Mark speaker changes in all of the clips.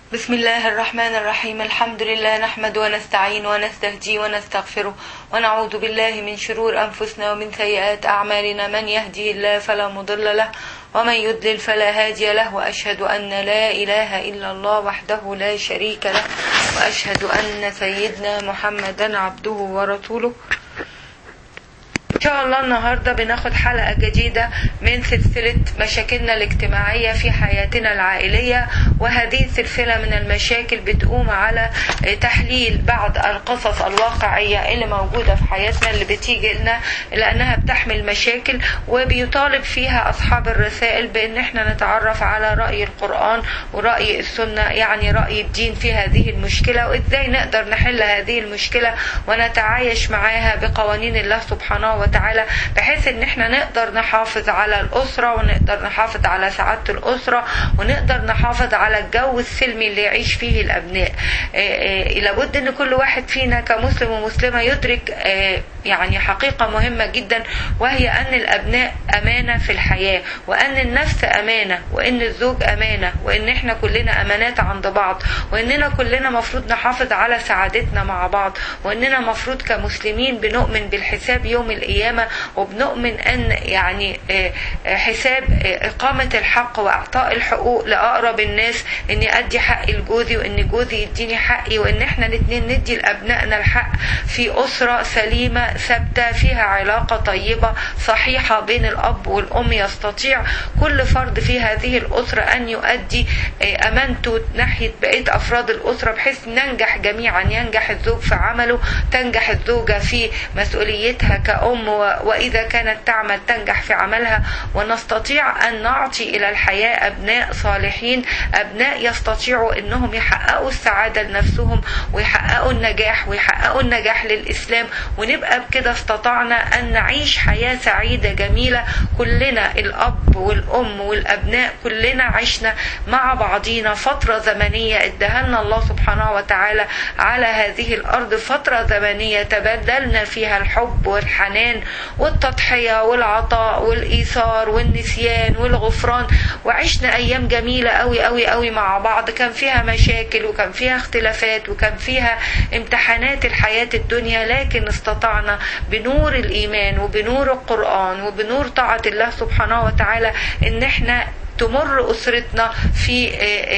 Speaker 1: بسم الله الرحمن الرحيم الحمد لله نحمد ونستعين ونستهدي ونستغفره ونعوذ بالله من شرور أنفسنا ومن سيئات أعمالنا من يهدي الله فلا مضل له ومن يضلل فلا هادي له وأشهد أن لا إله إلا الله وحده لا شريك له وأشهد أن سيدنا محمدا عبده ورسوله إن شاء الله النهاردة بناخد حلقة جديدة من سلسلة مشاكلنا الاجتماعية في حياتنا العائلية وهذه السلسلة من المشاكل بتقوم على تحليل بعض القصص الواقعية اللي موجودة في حياتنا اللي بتيجي لنا لأنها بتحمل مشاكل وبيطالب فيها أصحاب الرسائل بأن احنا نتعرف على رأي القرآن ورأي السنة يعني رأي الدين في هذه المشكلة وإزاي نقدر نحل هذه المشكلة ونتعايش معاها بقوانين الله سبحانه وتعالى بحيث ان احنا نقدر نحافظ على الأسرة ونقدر نحافظ على سعادة الأسرة ونقدر نحافظ على الجو السلمي اللي يعيش فيه الأبناء لابد ان كل واحد فينا كمسلم ومسلمة يدرك يعني حقيقة مهمة جدا وهي أن الأبناء أمانة في الحياة وأن النفس أمانة وأن الزوج أمانة وأن احنا كلنا أمانات عند بعض وأننا كلنا مفروض نحافظ على سعادتنا مع بعض وأننا مفروض كمسلمين بنؤمن بالحساب يوم القيامة وبنؤمن أن يعني حساب إقامة الحق وإعطاء الحقوق لأقرب الناس أني أدي حقي لجوزي وأن جوزي يديني حقي وأن احنا الاثنين ندي لأبنائنا الحق في أسرة سليمة ثابتة فيها علاقة طيبة صحيحة بين الأب والأم يستطيع كل فرد في هذه الأسرة أن يؤدي أمانته ناحية بقية أفراد الأسرة بحيث ننجح جميعا ينجح الزوج في عمله تنجح الزوجة في مسؤوليتها كأم وإذا كانت تعمل تنجح في عملها ونستطيع أن نعطي إلى الحياة أبناء صالحين أبناء يستطيعوا أنهم يحققوا السعادة لنفسهم ويحققوا النجاح ويحققوا النجاح للإسلام ونبقى بكده استطعنا أن نعيش حياة سعيدة جميلة كلنا الأب والأم والأبناء كلنا عشنا مع بعضينا فترة زمنية ادهلنا الله سبحانه وتعالى على هذه الأرض فترة زمنية تبادلنا فيها الحب والحنان والتضحية والعطاء والإيثار والنسيان والغفران وعشنا أيام جميلة أوي أوي أوي مع بعض كان فيها مشاكل وكان فيها اختلافات وكان فيها امتحانات الحياة الدنيا لكن استطعنا بنور الإيمان وبنور القرآن وبنور طاعة الله سبحانه وتعالى إن احنا تمر أسرتنا في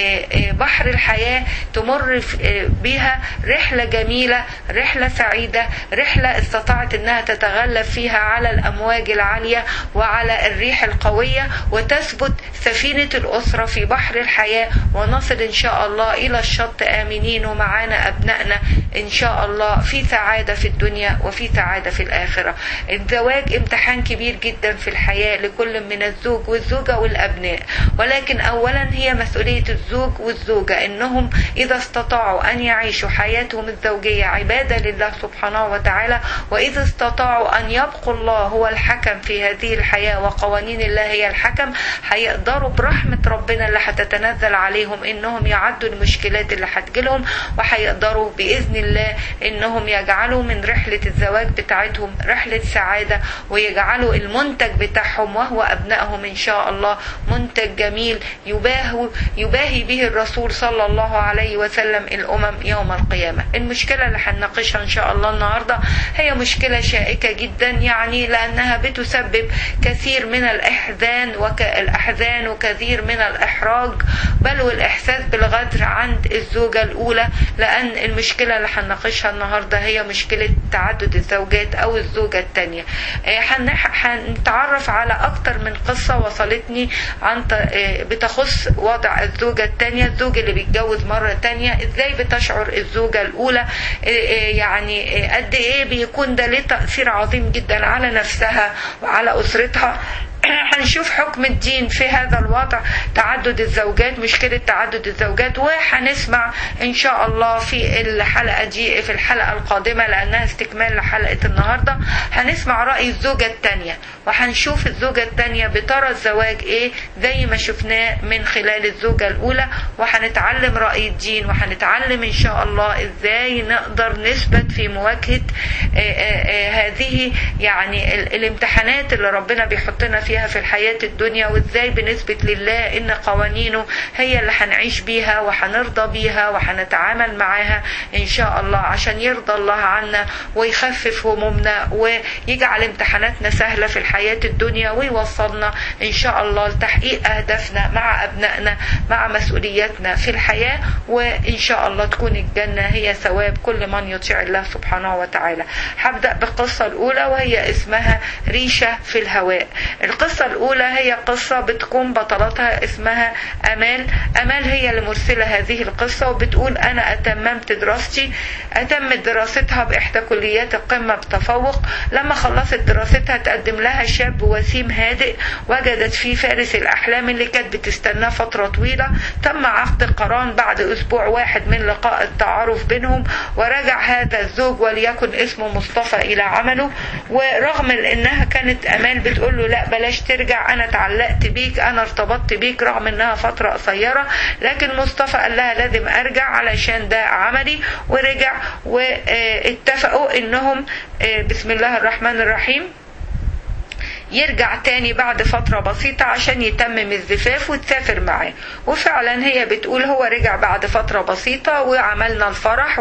Speaker 1: بحر الحياة تمر بها رحلة جميلة رحلة سعيدة رحلة استطاعت أنها تتغلب فيها على الأمواج العالية وعلى الريح القوية وتثبت سفينة الأسرة في بحر الحياة ونصل إن شاء الله إلى الشط آمنين ومعانا أبنائنا إن شاء الله في سعادة في الدنيا وفي سعادة في الآخرة الزواج امتحان كبير جدا في الحياة لكل من الزوج والزوجة والأبناء ولكن اولا هي مسؤوليه الزوج والزوجه انهم اذا استطاعوا ان يعيشوا حياتهم الزوجيه عباده لله سبحانه وتعالى واذا استطاعوا ان يبقوا الله هو الحكم في هذه الحياه وقوانين الله هي الحكم هيقدروا برحمه ربنا اللي هتتنزل عليهم انهم يعدوا المشكلات اللي هتجيلهم وهيقدروا باذن الله انهم يجعلوا من رحله الزواج بتاعتهم رحله سعاده ويجعلوا المنتج بتاعهم وهو ابنائهم ان شاء الله منتج منتج جميل يباه يباهي به الرسول صلى الله عليه وسلم الأمم يوم القيامة المشكلة اللي هنناقشها إن شاء الله النهاردة هي مشكلة شائكة جدا يعني لأنها بتسبب كثير من الإحزان والأحزان وكثير من الإحراج بل والإحساس بالغدر عند الزوجة الأولى لأن المشكلة اللي هنناقشها النهاردة هي مشكلة تعدد الزوجات أو الزوجة الثانية هنتعرف على أكتر من قصة وصلتني عن بتخص وضع الزوجة الثانية الزوج اللي بيتجوز مرة تانية ازاي بتشعر الزوجة الأولى يعني قد ايه بيكون ده ليه تأثير عظيم جدا على نفسها وعلى أسرتها هنشوف حكم الدين في هذا الوضع تعدد الزوجات مشكلة تعدد الزوجات وهنسمع إن شاء الله في الحلقة دي في الحلقة القادمة لأنها استكمال لحلقة النهاردة هنسمع رأي الزوجة الثانية وهنشوف الزوجة الثانية بترى الزواج إيه زي ما شفناه من خلال الزوجة الأولى وهنتعلم رأي الدين وهنتعلم إن شاء الله إزاي نقدر نثبت في مواجهة هذه يعني الامتحانات اللي ربنا بيحطنا فيها بيها في الحياة الدنيا وازاي بنثبت لله ان قوانينه هي اللي هنعيش بيها وهنرضى بيها وهنتعامل معاها ان شاء الله عشان يرضى الله عنا ويخفف همومنا ويجعل امتحاناتنا سهلة في الحياة الدنيا ويوصلنا ان شاء الله لتحقيق اهدافنا مع ابنائنا مع مسؤولياتنا في الحياة وان شاء الله تكون الجنة هي ثواب كل من يطيع الله سبحانه وتعالى هبدأ بالقصة الاولى وهي اسمها ريشة في الهواء القصة الاولى هي قصة بتكون بطلتها اسمها امال امال هي اللي مرسلة هذه القصة وبتقول انا اتممت دراستي اتمت دراستها باحدى كليات القمة بتفوق لما خلصت دراستها تقدم لها شاب وسيم هادئ وجدت فيه فارس الاحلام اللي كانت بتستناه فترة طويلة تم عقد القران بعد اسبوع واحد من لقاء التعارف بينهم ورجع هذا الزوج وليكن اسمه مصطفى الى عمله ورغم انها كانت امال بتقول له لا بلاش ترجع انا اتعلقت بيك انا ارتبطت بيك رغم انها فترة قصيرة لكن مصطفى قال لها لازم ارجع علشان ده عملي ورجع واتفقوا انهم بسم الله الرحمن الرحيم يرجع تاني بعد فترة بسيطة عشان يتمم الزفاف وتسافر معاه وفعلا هي بتقول هو رجع بعد فترة بسيطة وعملنا الفرح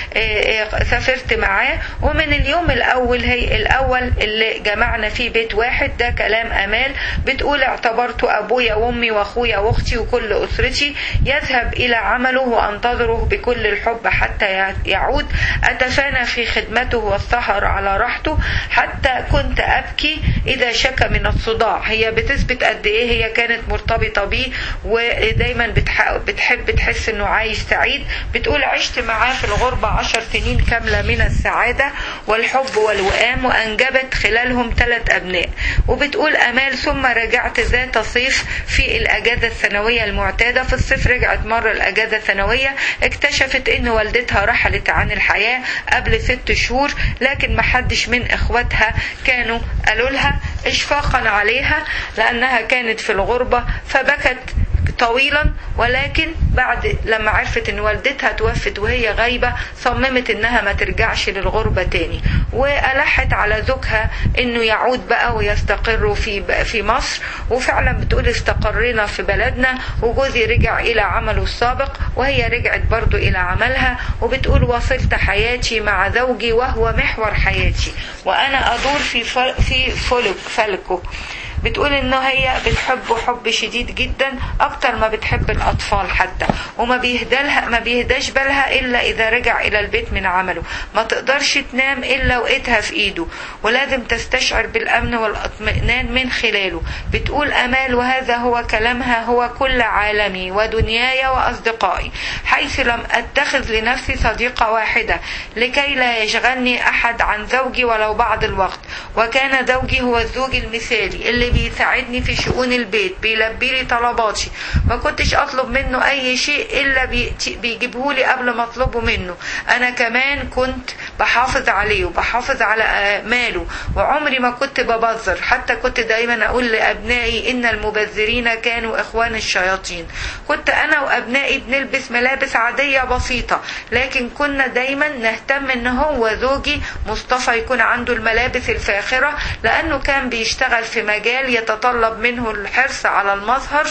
Speaker 1: وسافرت معاه ومن اليوم الأول هي الأول اللي جمعنا فيه بيت واحد ده كلام أمال بتقول اعتبرت أبويا وأمي وأخويا وأختي وكل أسرتي يذهب إلى عمله وأنتظره بكل الحب حتى يعود أتفانى في خدمته والسهر على راحته حتى كنت أبكي إذا شكى من الصداع هي بتثبت قد ايه هي كانت مرتبطة بيه ودايما بتحب تحس انه عايش سعيد بتقول عشت معاه في الغربة عشر سنين كاملة من السعادة والحب والوئام وانجبت خلالهم ثلاث ابناء وبتقول امال ثم رجعت ذات صيف في الاجازة السنوية المعتادة في الصيف رجعت مرة الاجازة السنوية اكتشفت ان والدتها رحلت عن الحياة قبل ست شهور لكن محدش من اخواتها كانوا قالوا لها اشفاقا عليها لانها كانت في الغربة فبكت طويلا ولكن بعد لما عرفت ان والدتها توفت وهي غايبة صممت انها ما ترجعش للغربة تاني والحت على زوجها انه يعود بقى ويستقر في في مصر وفعلا بتقول استقرينا في بلدنا وجوزي رجع الى عمله السابق وهي رجعت برضو الى عملها وبتقول وصلت حياتي مع زوجي وهو محور حياتي وانا ادور في في فلك فلكه بتقول انه هي بتحبه حب شديد جدا اكتر ما بتحب الاطفال حتى وما بيهدلها ما بيهداش بالها الا اذا رجع الى البيت من عمله ما تقدرش تنام الا وايدها في ايده ولازم تستشعر بالامن والاطمئنان من خلاله بتقول امال وهذا هو كلامها هو كل عالمي ودنياي واصدقائي حيث لم اتخذ لنفسي صديقه واحده لكي لا يشغلني احد عن زوجي ولو بعض الوقت وكان زوجي هو الزوج المثالي اللي بيساعدني في شؤون البيت بيلبي لي طلباتي ما كنتش اطلب منه اي شيء الا بيجيبه لي قبل ما اطلبه منه انا كمان كنت بحافظ عليه وبحافظ على ماله وعمري ما كنت ببذر حتى كنت دايما اقول لابنائي ان المبذرين كانوا اخوان الشياطين كنت انا وابنائي بنلبس ملابس عادية بسيطة لكن كنا دايما نهتم ان هو زوجي مصطفى يكون عنده الملابس الفاخرة لانه كان بيشتغل في مجال يتطلب منه الحرص على المظهر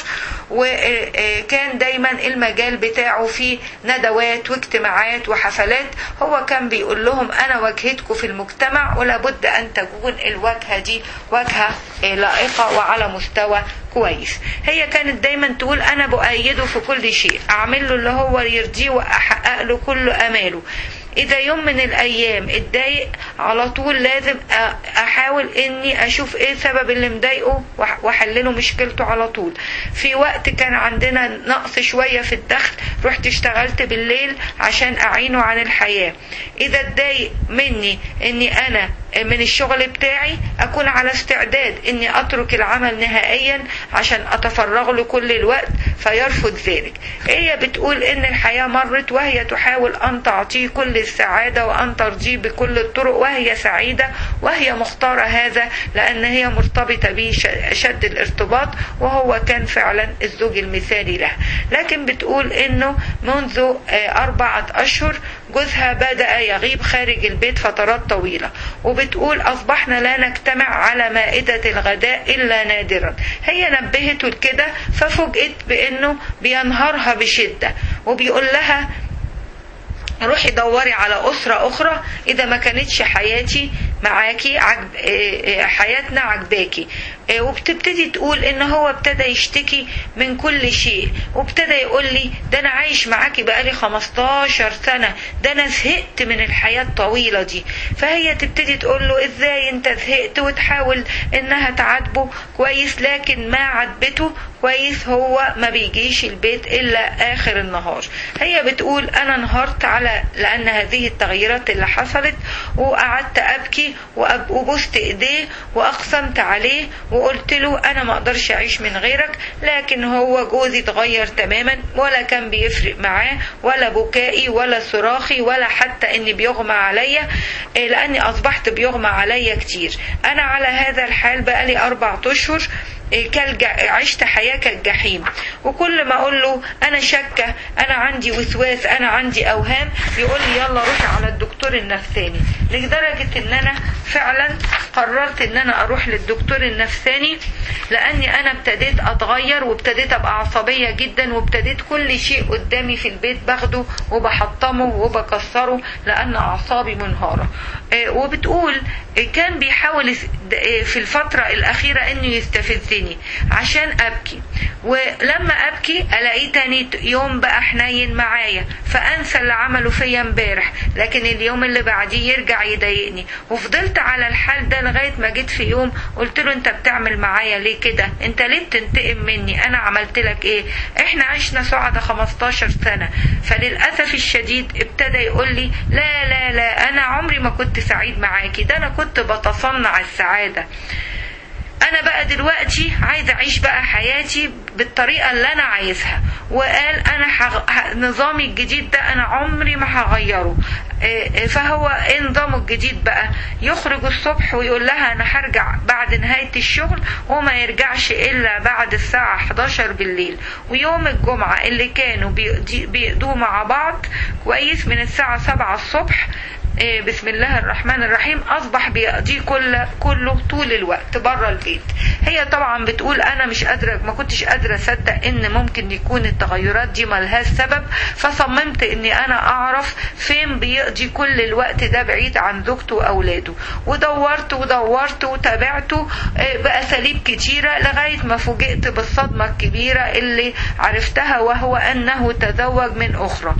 Speaker 1: وكان دايما المجال بتاعه فيه ندوات واجتماعات وحفلات هو كان بيقول لهم انا واجهتكم في المجتمع ولابد ان تكون الواجهه دي واجهه لائقه وعلى مستوى كويس هي كانت دايما تقول انا بؤيده في كل شيء اعمل له اللي هو يرضيه واحقق له كل اماله اذا يوم من الايام اتضايق على طول لازم احاول اني اشوف ايه السبب اللي مضايقه واحلله مشكلته على طول في وقت كان عندنا نقص شوية في الدخل رحت اشتغلت بالليل عشان اعينه عن الحياة اذا اتضايق مني اني انا من الشغل بتاعي اكون على استعداد اني اترك العمل نهائيا عشان اتفرغ له كل الوقت فيرفض ذلك هي بتقول ان الحياة مرت وهي تحاول ان تعطيه كل السعادة وان ترضيه بكل الطرق وهي سعيدة وهي مختارة هذا لان هي مرتبطة به شد الارتباط وهو كان فعلا الزوج المثالي له لكن بتقول انه منذ اربعة اشهر جوزها بدأ يغيب خارج البيت فترات طويلة وبتقول أصبحنا لا نجتمع على مائدة الغداء إلا نادرا هي نبهته لكده ففوجئت بأنه بينهارها بشدة وبيقول لها روحي دوري على أسرة أخرى إذا ما كانتش حياتي معاكي عجب حياتنا عجباكي وبتبتدي تقول ان هو ابتدى يشتكي من كل شيء وابتدى يقول لي ده انا عايش معاكي بقالي 15 سنة ده انا زهقت من الحياة الطويلة دي فهي تبتدي تقول له ازاي انت زهقت وتحاول انها تعاتبه كويس لكن ما عاتبته كويس هو ما بيجيش البيت الا اخر النهار هي بتقول انا انهارت على لان هذه التغييرات اللي حصلت وقعدت ابكي وبوست ايديه واقسمت عليه وقلت له انا ما اقدرش اعيش من غيرك لكن هو جوزي اتغير تماما ولا كان بيفرق معاه ولا بكائي ولا صراخي ولا حتى اني بيغمى عليا لاني اصبحت بيغمى عليا كتير انا على هذا الحال بقالي اربع اشهر كالجع... عشت حياة كالجحيم وكل ما اقول له انا شاكة انا عندي وسواس انا عندي اوهام يقول لي يلا روحي على الدكتور النفساني لدرجة ان انا فعلا قررت ان انا اروح للدكتور النفساني لاني انا ابتديت اتغير وابتديت ابقى عصبية جدا وابتديت كل شيء قدامي في البيت باخده وبحطمه وبكسره لان اعصابي منهارة وبتقول كان بيحاول في الفترة الاخيرة انه يستفزني عشان ابكي ولما ابكي الاقيه تاني يوم بقى حنين معايا فانسى اللي عمله فيا امبارح لكن اليوم اللي بعديه يرجع يضايقني وفضلت على الحال ده لغايه ما جيت في يوم قلت له انت بتعمل معايا ليه كده انت ليه بتنتقم مني انا عملت لك ايه احنا عشنا سعدة 15 سنه فللاسف الشديد ابتدى يقول لي لا لا لا انا عمري ما كنت سعيد معاكي ده انا كنت بتصنع السعاده انا بقى دلوقتي عايزه اعيش بقى حياتي بالطريقه اللي انا عايزها وقال انا حغ... نظامي الجديد ده انا عمري ما هغيره فهو ايه نظامه الجديد بقى يخرج الصبح ويقول لها انا هرجع بعد نهاية الشغل وما يرجعش الا بعد الساعة 11 بالليل ويوم الجمعة اللي كانوا بيقضوا مع بعض كويس من الساعة 7 الصبح بسم الله الرحمن الرحيم اصبح بيقضيه كل كله طول الوقت بره البيت هي طبعا بتقول انا مش قادره ما كنتش قادره اصدق ان ممكن يكون التغيرات دي ملهاش سبب فصممت اني انا اعرف فين بيقضي كل الوقت ده بعيد عن زوجته واولاده ودورت ودورت وتابعته باساليب كتيره لغايه ما فوجئت بالصدمه الكبيره اللي عرفتها وهو انه تزوج من اخرى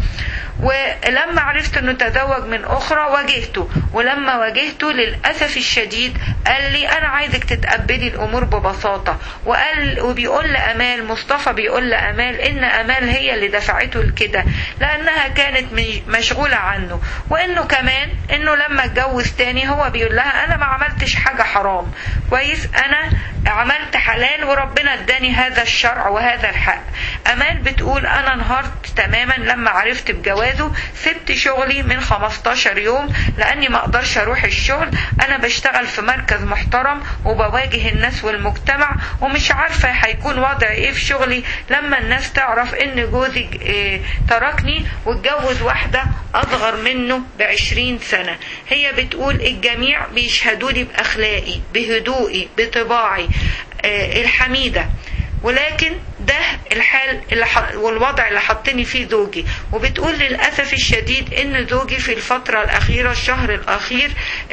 Speaker 1: ولما عرفت انه تزوج من اخرى واجهته ولما واجهته للاسف الشديد قال لي انا عايزك تتقبلي الامور ببساطه وقال وبيقول لامال مصطفى بيقول لامال ان امال هي اللي دفعته لكده لانها كانت مشغوله عنه وانه كمان انه لما اتجوز تاني هو بيقول لها انا ما عملتش حاجه حرام كويس انا عملت حلال وربنا اداني هذا الشرع وهذا الحق امال بتقول انا انهارت تماما لما عرفت بجوازه سبت شغلي من 15 يوم لاني ما اقدرش اروح الشغل انا بشتغل في مركز محترم وبواجه الناس والمجتمع ومش عارفة هيكون وضع ايه في شغلي لما الناس تعرف ان جوزي إيه تركني واتجوز واحدة اصغر منه بعشرين سنة هي بتقول الجميع بيشهدوا لي باخلاقي بهدوئي بطباعي إيه الحميدة ولكن ده الحال اللي ح... والوضع اللي حطني فيه زوجي وبتقول للأسف الشديد ان زوجي في الفترة الأخيرة الشهر الأخير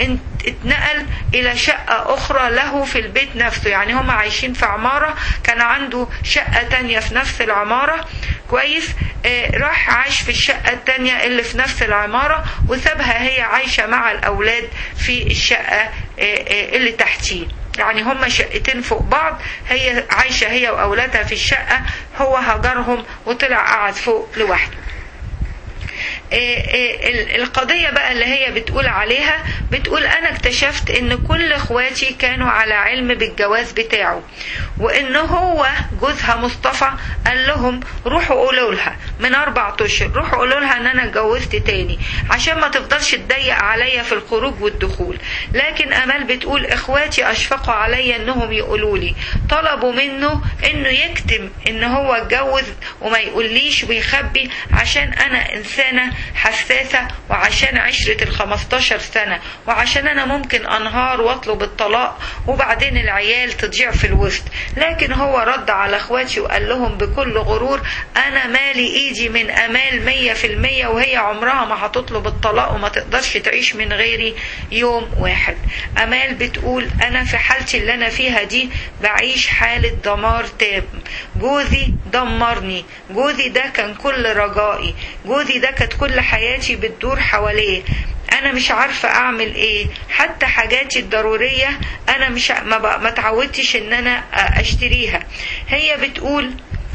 Speaker 1: اتنقل إلى شقة أخرى له في البيت نفسه يعني هم عايشين في عمارة كان عنده شقة تانية في نفس العمارة كويس آه راح عاش في الشقة التانية اللي في نفس العمارة وسابها هي عايشة مع الأولاد في الشقة آه آه اللي تحتيه يعني هما شقتين فوق بعض هي عايشة هي وأولادها في الشقة هو هجرهم وطلع قعد فوق لوحده القضية بقى اللي هي بتقول عليها بتقول أنا اكتشفت إن كل إخواتي كانوا على علم بالجواز بتاعه وإن هو جوزها مصطفى قال لهم روحوا قولوا لها من أربع أشهر روحوا قولوا لها إن أنا اتجوزت تاني عشان ما تفضلش تضيق عليا في الخروج والدخول لكن أمال بتقول إخواتي أشفقوا عليا إنهم يقولوا لي طلبوا منه إنه يكتم إن هو اتجوز وما يقوليش ويخبي عشان أنا إنسانة حساسة وعشان عشرة ال 15 سنة وعشان أنا ممكن أنهار وأطلب الطلاق وبعدين العيال تضيع في الوسط لكن هو رد على اخواتي وقال لهم بكل غرور أنا مالي إيدي من أمال مية في المية وهي عمرها ما هتطلب الطلاق وما تقدرش تعيش من غيري يوم واحد أمال بتقول أنا في حالتي اللي أنا فيها دي بعيش حالة دمار تام جوزي دمرني جوزي ده كان كل رجائي جوزي ده كانت كل حياتي بتدور حواليه انا مش عارفه اعمل ايه حتى حاجاتي الضروريه انا مش ما, بق- ما تعودتش ان انا اشتريها هي بتقول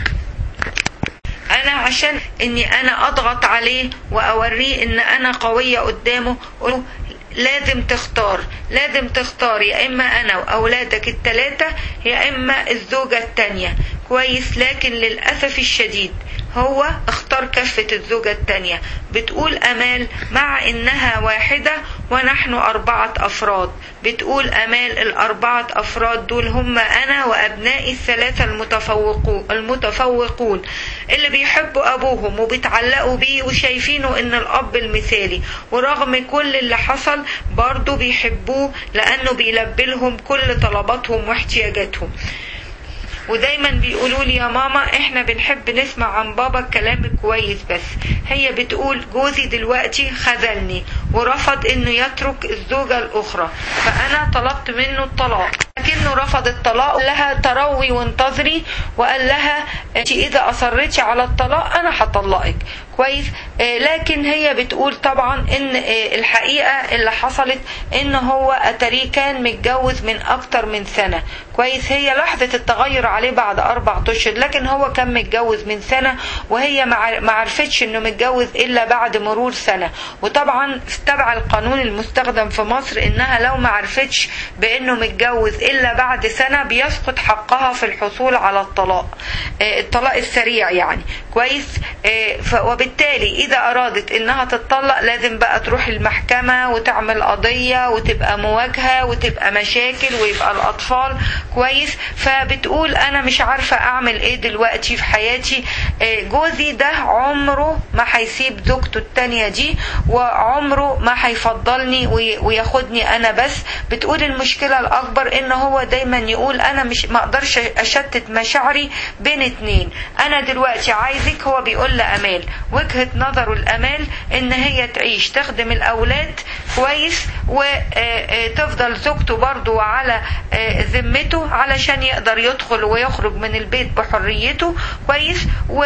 Speaker 1: انا عشان اني انا اضغط عليه واوريه ان انا قويه قدامه أقوله لازم تختار لازم تختار يا اما انا واولادك الثلاثه يا اما الزوجه الثانيه كويس لكن للاسف الشديد هو اختار كفة الزوجة التانية بتقول أمال مع إنها واحدة ونحن أربعة أفراد بتقول أمال الأربعة أفراد دول هم أنا وأبنائي الثلاثة المتفوقون المتفوقون اللي بيحبوا أبوهم وبيتعلقوا بيه وشايفينه إن الأب المثالي ورغم كل اللي حصل برضه بيحبوه لأنه بيلبي لهم كل طلباتهم واحتياجاتهم ودايما بيقولوا لي يا ماما احنا بنحب نسمع عن بابا الكلام الكويس بس هي بتقول جوزي دلوقتي خذلني ورفض انه يترك الزوجة الاخرى فانا طلبت منه الطلاق لكنه رفض الطلاق قال لها تروي وانتظري وقال لها انت اذا اصرتي على الطلاق انا هطلقك كويس آه لكن هي بتقول طبعا ان آه الحقيقة اللي حصلت ان هو اتري كان متجوز من اكتر من سنة كويس هي لحظة التغير عليه بعد اربع اشهر لكن هو كان متجوز من سنة وهي ما عرفتش انه متجوز الا بعد مرور سنة وطبعا تبع القانون المستخدم في مصر انها لو ما عرفتش بانه متجوز الا بعد سنة بيسقط حقها في الحصول على الطلاق آه الطلاق السريع يعني كويس آه وبالتالي اذا ارادت انها تتطلق لازم بقى تروح المحكمة وتعمل قضية وتبقى مواجهة وتبقى مشاكل ويبقى الاطفال كويس فبتقول انا مش عارفة اعمل ايه دلوقتي في حياتي آه جوزي ده عمره ما هيسيب زوجته التانية دي وعمره ما هيفضلني وياخدني انا بس بتقول المشكلة الاكبر ان هو دايما يقول انا مش ما اقدرش اشتت مشاعري بين اتنين انا دلوقتي عايزك هو بيقول لامال وجهة نظره الامال ان هي تعيش تخدم الاولاد كويس وتفضل زوجته برضو على ذمته علشان يقدر يدخل ويخرج من البيت بحريته كويس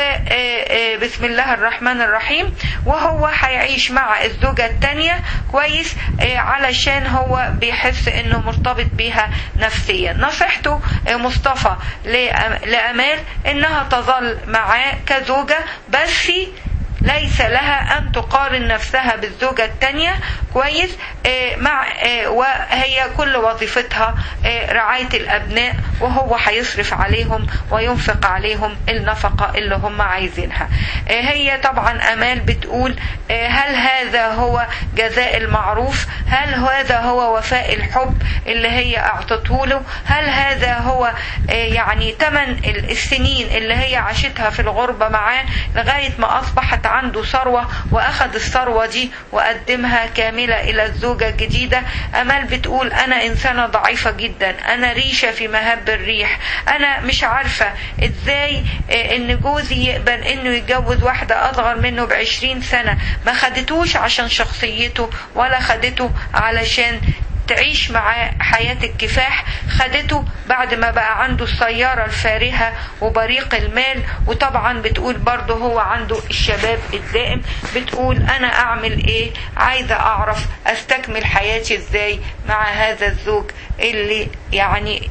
Speaker 1: وبسم الله الرحمن الرحيم وهو هيعيش مع الزوجة التانية كويس علشان هو بيحس انه مرتبط بيها نفسيا نصيحته مصطفى لأمال انها تظل معاه كزوجة بس ليس لها أن تقارن نفسها بالزوجة التانية كويس مع وهي كل وظيفتها رعاية الأبناء وهو هيصرف عليهم وينفق عليهم النفقة اللي هم عايزينها هي طبعا أمال بتقول هل هذا هو جزاء المعروف هل هذا هو وفاء الحب اللي هي أعطته له هل هذا هو يعني ثمن السنين اللي هي عاشتها في الغربة معاه لغاية ما أصبحت عنده ثروة وأخذ الثروة دي وقدمها كاملة إلى الزوجة الجديدة أمال بتقول أنا إنسانة ضعيفة جدا أنا ريشة في مهب الريح أنا مش عارفة إزاي إن جوزي يقبل إنه يتجوز واحدة أصغر منه بعشرين سنة ما خدتوش عشان شخصيته ولا خدته علشان تعيش معاه حياة الكفاح خدته بعد ما بقى عنده السيارة الفارهة وبريق المال وطبعا بتقول برضه هو عنده الشباب الدائم بتقول أنا أعمل إيه عايزة أعرف أستكمل حياتي إزاي مع هذا الزوج اللي يعني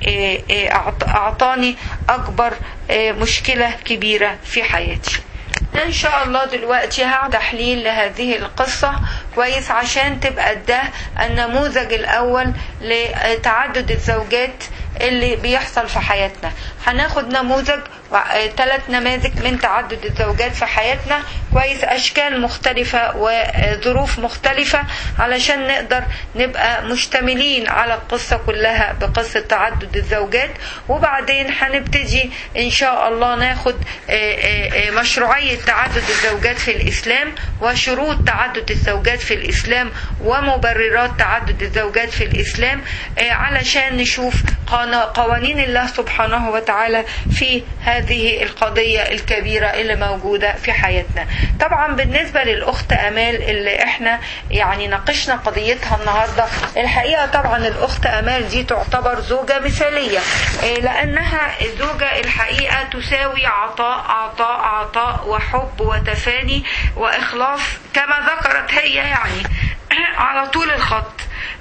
Speaker 1: أعطاني أكبر مشكلة كبيرة في حياتي ان شاء الله دلوقتي هعمل تحليل لهذه القصة كويس عشان تبقى ده النموذج الاول لتعدد الزوجات اللي بيحصل في حياتنا هناخد نموذج ثلاث نماذج من تعدد الزوجات في حياتنا كويس اشكال مختلفة وظروف مختلفة علشان نقدر نبقى مشتملين على القصة كلها بقصة تعدد الزوجات وبعدين هنبتدي ان شاء الله ناخد مشروعية تعدد الزوجات في الاسلام وشروط تعدد الزوجات في الاسلام ومبررات تعدد الزوجات في الاسلام علشان نشوف قوانين الله سبحانه وتعالى في هذه القضية الكبيرة اللي موجودة في حياتنا طبعا بالنسبة للأخت أمال اللي احنا يعني ناقشنا قضيتها النهاردة الحقيقة طبعا الأخت أمال دي تعتبر زوجة مثالية لأنها زوجة الحقيقة تساوي عطاء عطاء عطاء وحب وتفاني وإخلاص كما ذكرت هي يعني على طول الخط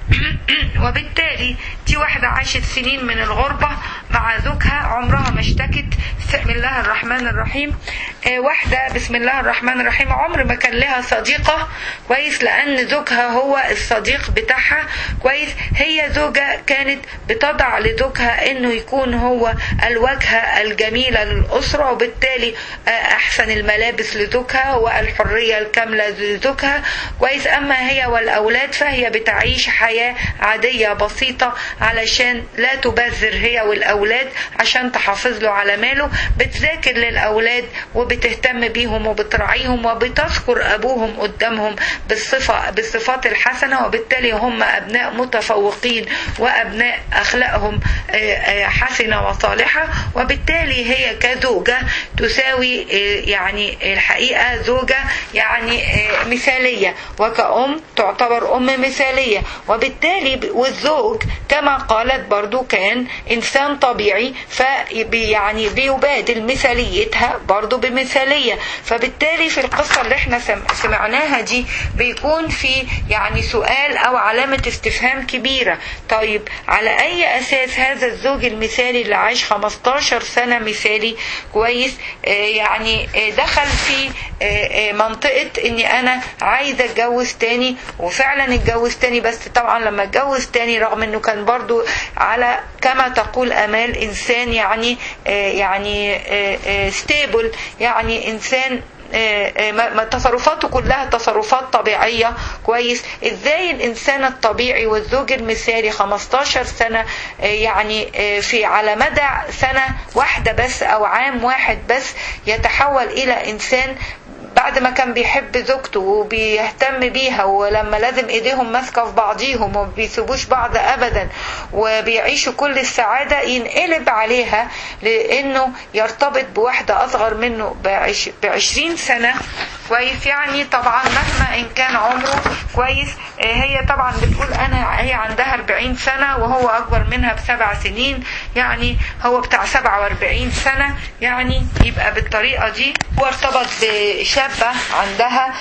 Speaker 1: وبالتالي دي واحدة عاشت سنين من الغربة مع زوجها عمرها ما اشتكت بسم الله الرحمن الرحيم اه واحدة بسم الله الرحمن الرحيم عمر ما كان لها صديقة كويس لأن زوجها هو الصديق بتاعها كويس هي زوجة كانت بتضع لزوجها انه يكون هو الواجهة الجميلة للأسرة وبالتالي اه أحسن الملابس لزوجها والحرية الكاملة لزوجها كويس أما هي والأولاد فهي بتعيش حياة عادية بسيطة علشان لا تبذر هي والأولاد عشان تحافظ له على ماله بتذاكر للأولاد وبتهتم بيهم وبتراعيهم وبتذكر أبوهم قدامهم بالصفة بالصفات الحسنة وبالتالي هم أبناء متفوقين وأبناء أخلاقهم حسنة وصالحة وبالتالي هي كزوجة تساوي يعني الحقيقة زوجة يعني مثالية وكأم تعتبر أم مثالية وبالتالي والزوج كما قالت برضو كان إنسان طبيعي في يعني بيبادل مثاليتها برضو بمثالية فبالتالي في القصة اللي احنا سمعناها دي بيكون في يعني سؤال أو علامة استفهام كبيرة طيب على أي أساس هذا الزوج المثالي اللي عاش 15 سنة مثالي كويس آه يعني آه دخل في آه منطقة اني انا عايزة اتجوز تاني وفعلا اتجوز تاني بس طبعا لما اتجوز تاني رغم انه كان برضو على كما تقول امال انسان يعني يعني ستيبل يعني انسان تصرفاته كلها تصرفات طبيعية كويس ازاي الانسان الطبيعي والزوج المثالي 15 سنة يعني في على مدى سنة واحدة بس او عام واحد بس يتحول الى انسان بعد ما كان بيحب زوجته وبيهتم بيها ولما لازم ايديهم ماسكه في بعضيهم وما بيسيبوش بعض ابدا وبيعيشوا كل السعاده ينقلب عليها لانه يرتبط بواحده اصغر منه بعشرين سنه كويس يعني طبعا مهما ان كان عمره كويس هي طبعا بتقول انا هي عندها 40 سنه وهو اكبر منها بسبع سنين يعني هو بتاع 47 سنه يعني يبقى بالطريقه دي هو ارتبط بشابه عندها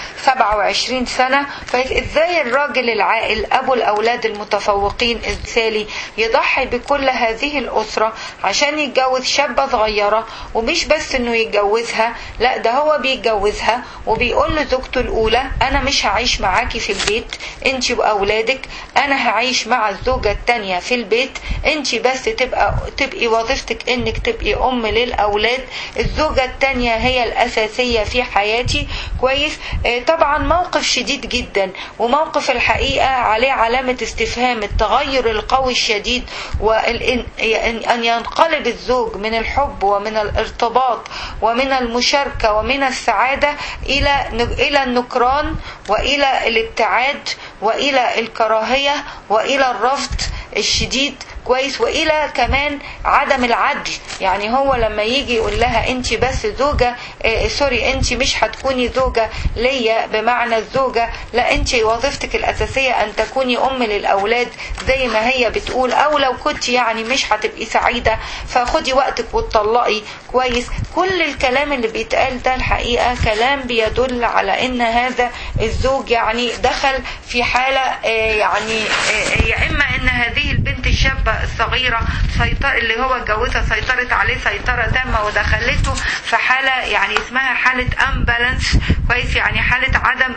Speaker 1: 27 سنه فازاي الراجل العاقل ابو الاولاد المتفوقين المثالي يضحي بكل هذه الاسره عشان يتجوز شابه صغيره ومش بس انه يتجوزها لا ده هو بيتجوزها وبيقول لزوجته الاولى انا مش هعيش معاكي في البيت انت واولادك انا هعيش مع الزوجه التانية في البيت انت بس تبقى تبقي وظيفتك انك تبقي ام للاولاد الزوجه التانية هي الاساسيه في حياتي كويس اه طبعا موقف شديد جدا وموقف الحقيقه عليه علامه استفهام التغير القوي الشديد وان ان ينقلب الزوج من الحب ومن الارتباط ومن المشاركه ومن السعاده الى الى النكران والى الابتعاد والى الكراهيه والى الرفض الشديد كويس والى كمان عدم العدل يعني هو لما يجي يقول لها انت بس زوجه آه سوري انت مش هتكوني زوجه ليا بمعنى الزوجه لا انت وظيفتك الاساسيه ان تكوني ام للاولاد زي ما هي بتقول او لو كنت يعني مش هتبقي سعيده فخدي وقتك وتطلقي كويس كل الكلام اللي بيتقال ده الحقيقه كلام بيدل على ان هذا الزوج يعني دخل في حاله آه يعني آه يا اما ان هذه البنت الشابه الصغيرة سيطر اللي هو اتجوزها سيطرت عليه سيطرة تامة ودخلته في حالة يعني اسمها حالة امبالانس كويس يعني حالة عدم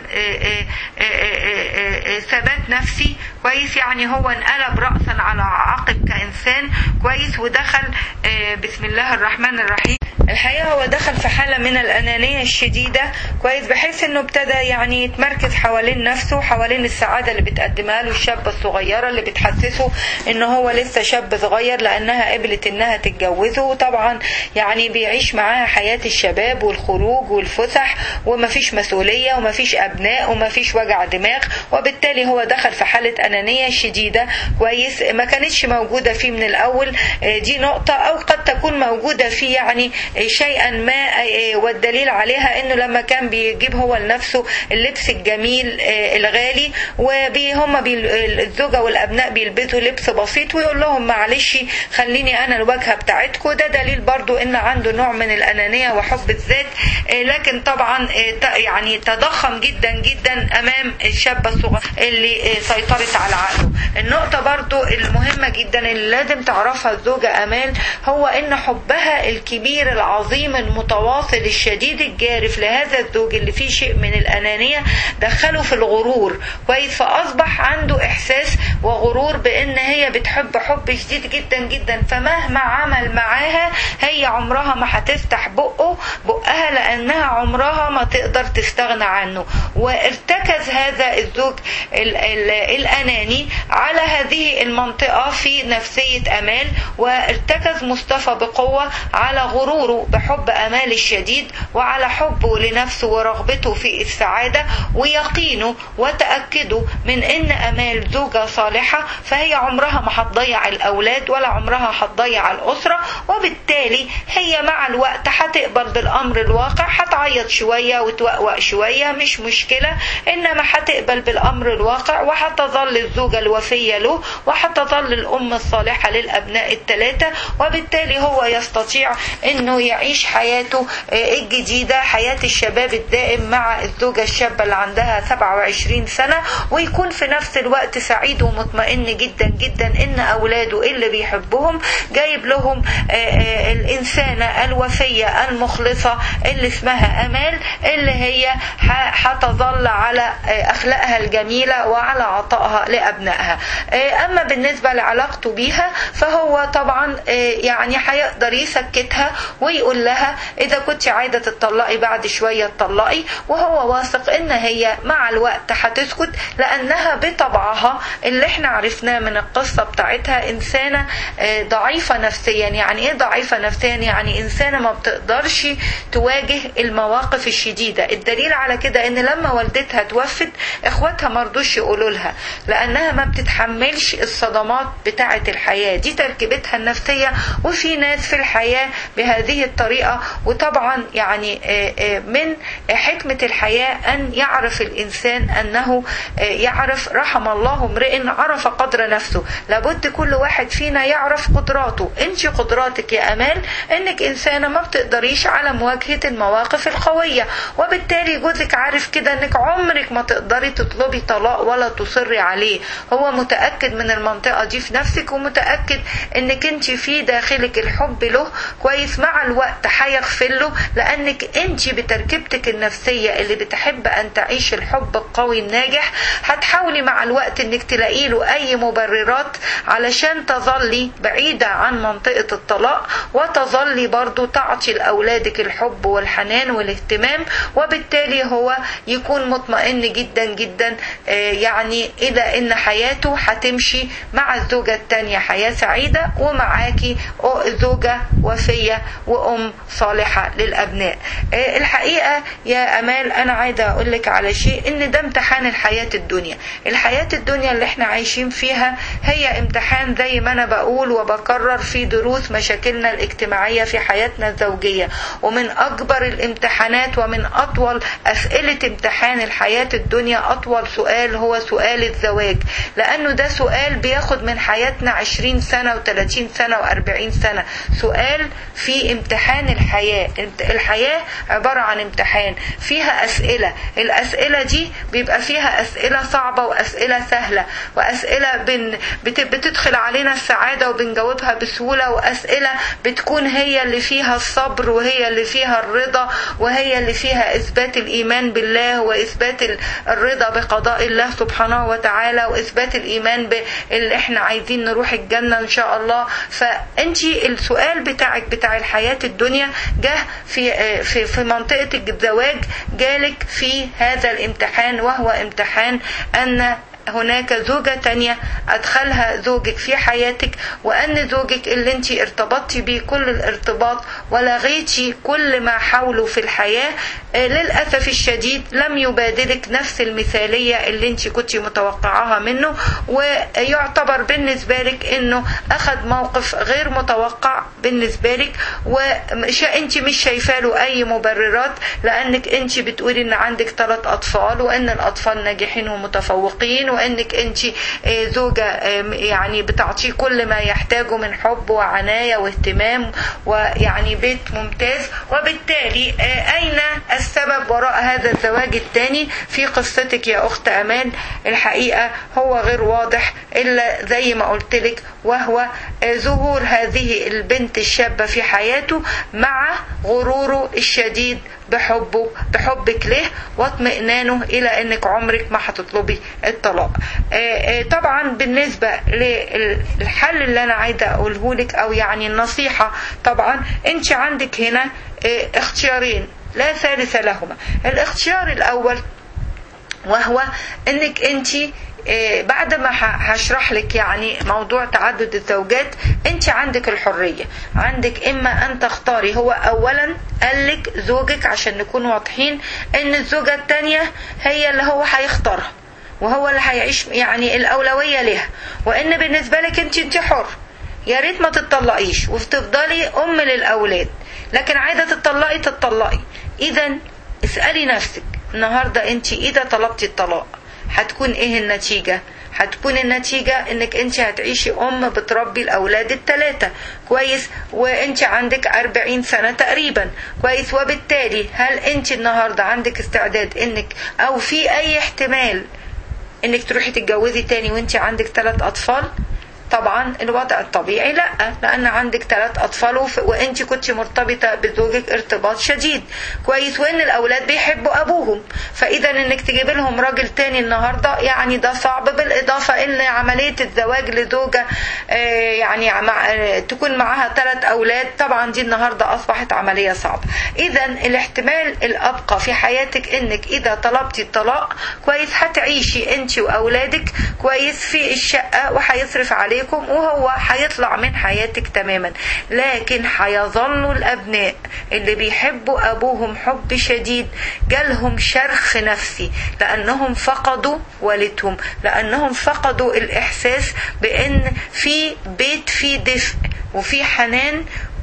Speaker 1: ثبات نفسي كويس يعني هو انقلب رأسا على عقب كإنسان الانسان كويس ودخل آه، بسم الله الرحمن الرحيم الحقيقه هو دخل في حاله من الانانيه الشديده كويس بحيث انه ابتدى يعني يتمركز حوالين نفسه حوالين السعاده اللي بتقدمها له الشابه الصغيره اللي بتحسسه ان هو لسه شاب صغير لانها قبلت انها تتجوزه وطبعا يعني بيعيش معاها حياه الشباب والخروج والفسح ومفيش مسؤوليه ومفيش ابناء ومفيش وجع دماغ وبالتالي هو دخل في حاله انانيه شديده كويس ما كانتش موجوده فيه من الاول آه، دي نقطه او قد تكون موجوده فيه يعني آه، شيئا ما آه، والدليل عليها انه لما كان بيجيب هو لنفسه اللبس الجميل آه، الغالي وهم الزوجه والابناء بيلبسوا لبس بسيط ويقول لهم معلش خليني انا الواجهه بتاعتكم ده دليل برضو ان عنده نوع من الانانيه وحب الذات آه، لكن طبعا آه، ت- يعني تضخم جدا جدا امام الشابه الصغيره اللي آه، سيطرت على عقله النقطه برضو المهمه جدا اللي لازم تعرفها الزوجه امال هو ان حبها الكبير العظيم المتواصل الشديد الجارف لهذا الزوج اللي فيه شيء من الانانيه دخله في الغرور كويس فاصبح عنده احساس وغرور بان هي بتحب حب شديد جدا جدا فمهما عمل معاها هي عمرها ما هتفتح بقه بقها لانها عمرها ما تقدر تستغنى عنه وارتكز هذا الزوج ال- ال- الاناني على هذه المنطقه في نفسيه امال وارتكز مصطفى بقوه على غروره بحب امال الشديد وعلى حبه لنفسه ورغبته في السعاده ويقينه وتاكده من ان امال زوجه صالحه فهي عمرها ما هتضيع الاولاد ولا عمرها هتضيع الاسره وبالتالي هي مع الوقت هتقبل بالامر الواقع هتعيط شويه وتوقوق شويه مش مشكله انما هتقبل بالامر الواقع وهتظل الزوجه الوفيه له وهتظل الام الصالحه للابناء الثلاثه وبالتالي هو يستطيع انه يعيش حياته آه، الجديده حياه الشباب الدائم مع الزوجه الشابه اللي عندها 27 سنه ويكون في نفس الوقت سعيد ومطمئن جدا جدا ان اولاده اللي بيحبهم جايب لهم آه، آه، الانسانه الوفيه المخلصه اللي اسمها امال اللي هي ح- هتظل على آه، اخلاقها الجميله وعلى عطائها لابنائها آه، اما بالنسبه لعلاقته بيها فهو طبعا آه، يعني هيقدر يسكتها ويقول لها اذا كنت عايزه تطلقي بعد شويه تطلقي وهو واثق ان هي مع الوقت هتسكت لانها بطبعها اللي احنا عرفناه من القصه بتاعتها انسانه آه، ضعيفه نفسيا يعني ايه ضعيفه نفسيا يعني انسانه ما بتقدرش تواجه المواقف الشديده الدليل على كده ان لما والدتها توفت اخواتها ما رضوش يقولوا لها لانها ما بتتحملش الصدمات بتاعه الحياه دي تركيبتها النفسيه وفي ناس في الحياه بهذه الطريقه وطبعا يعني آه، آه، من حكمه الحياه ان يعرف الانسان انه آه، يعرف رحم الله امرئ عرف قدر نفسه لابد كل واحد فينا يعرف قدراته انت قدراتك يا امال انك انسانه ما بتقدريش على مواجهه المواقف القويه وبالتالي جوزك عارف كده انك عمرك ما تقدري تطلبي طلاق ولا تصري عليه هو متاكد من المنطقه دي في نفسك ومتاكد انك انت في داخلك الحب له كويس مع الوقت هيغفر له لانك انت بتركيبتك النفسيه اللي بتحب ان تعيش الحب القوي الناجح هتحاولي مع الوقت انك تلاقي له اي مبررات علشان تظلي بعيده عن منطقه الطلاق وتظلي برضو تعطي لاولادك الحب والحنان والاهتمام وبالتالي هو يكون مطمئن جدا جدا آه، يعني الى ان حياته هتمشي مع الزوجه الثانيه حياه سعيده ومعاكي زوجه وفيه وام صالحه للابناء آه، الحقيقه يا امال انا عايزه اقول لك على شيء ان ده امتحان الحياه الدنيا الحياه الدنيا اللي احنا عايشين فيها هي امتحان زي ما انا بقول وبكرر في دروس مشاكلنا الاجتماعيه في حياتنا الزوجيه ومن اكبر الامتحانات ومن اطول اسئله امتحان الحياه الدنيا اطول سؤال هو سؤال الزواج لانه ده سؤال بياخد من حياتنا 20 سنه و30 سنه و40 سنه سنة سؤال في امتحان الحياة الحياة عبارة عن امتحان فيها أسئلة الأسئلة دي بيبقى فيها أسئلة صعبة وأسئلة سهلة وأسئلة بن بتدخل علينا السعادة وبنجاوبها بسهولة وأسئلة بتكون هي اللي فيها الصبر وهي اللي فيها الرضا وهي اللي فيها إثبات الإيمان بالله وإثبات الرضا بقضاء الله سبحانه وتعالى وإثبات الإيمان باللي إحنا عايزين نروح الجنة إن شاء الله فأنت السؤال بتاعك بتاع الحياة الدنيا جه في في في منطقة الزواج جالك في هذا الامتحان وهو امتحان أن هناك زوجة تانية أدخلها زوجك في حياتك وأن زوجك اللي انت ارتبطتي بيه كل الارتباط ولغيتي كل ما حوله في الحياة للأسف الشديد لم يبادلك نفس المثالية اللي انت كنت متوقعاها منه ويعتبر بالنسبة لك انه أخذ موقف غير متوقع بالنسبة لك وانت مش شايفة له أي مبررات لأنك انت بتقولي ان عندك ثلاث أطفال وأن الأطفال ناجحين ومتفوقين وانك انت زوجة يعني بتعطيه كل ما يحتاجه من حب وعناية واهتمام ويعني بيت ممتاز وبالتالي اين السبب وراء هذا الزواج الثاني في قصتك يا اخت امال الحقيقة هو غير واضح الا زي ما قلت لك وهو ظهور هذه البنت الشابة في حياته مع غروره الشديد بحبه بحبك له واطمئنانه الى انك عمرك ما هتطلبي الطلاق طبعا بالنسبة للحل اللي انا عايزة اقوله لك او يعني النصيحة طبعا انت عندك هنا اختيارين لا ثالث لهما الاختيار الاول وهو انك انت بعد ما هشرح لك يعني موضوع تعدد الزوجات انت عندك الحرية عندك اما ان تختاري هو اولا قال لك زوجك عشان نكون واضحين ان الزوجة التانية هي اللي هو هيختارها وهو اللي هيعيش يعني الاولوية لها وان بالنسبة لك انت انت حر يا ريت ما تتطلقيش وتفضلي ام للاولاد لكن عايزة تتطلقي تتطلقي اذا اسألي نفسك النهاردة انت اذا طلبتي الطلاق هتكون ايه النتيجة هتكون النتيجة انك انت هتعيشي ام بتربي الاولاد الثلاثة كويس وانت عندك اربعين سنة تقريبا كويس وبالتالي هل انت النهاردة عندك استعداد انك او في اي احتمال انك تروحي تتجوزي تاني وانت عندك ثلاث اطفال طبعا الوضع الطبيعي لا لان عندك ثلاث اطفال وانت كنت مرتبطه بزوجك ارتباط شديد كويس وان الاولاد بيحبوا ابوهم فاذا انك تجيب لهم راجل تاني النهارده يعني ده صعب بالاضافه ان عمليه الزواج لزوجه يعني مع تكون معاها ثلاث اولاد طبعا دي النهارده اصبحت عمليه صعبه اذا الاحتمال الابقى في حياتك انك اذا طلبتي الطلاق كويس هتعيشي انت واولادك كويس في الشقه وهيصرف عليك عليكم وهو هيطلع من حياتك تماما لكن هيظلوا الابناء اللي بيحبوا ابوهم حب شديد جالهم شرخ نفسي لانهم فقدوا والدهم لانهم فقدوا الاحساس بان في بيت فيه دفء وفي حنان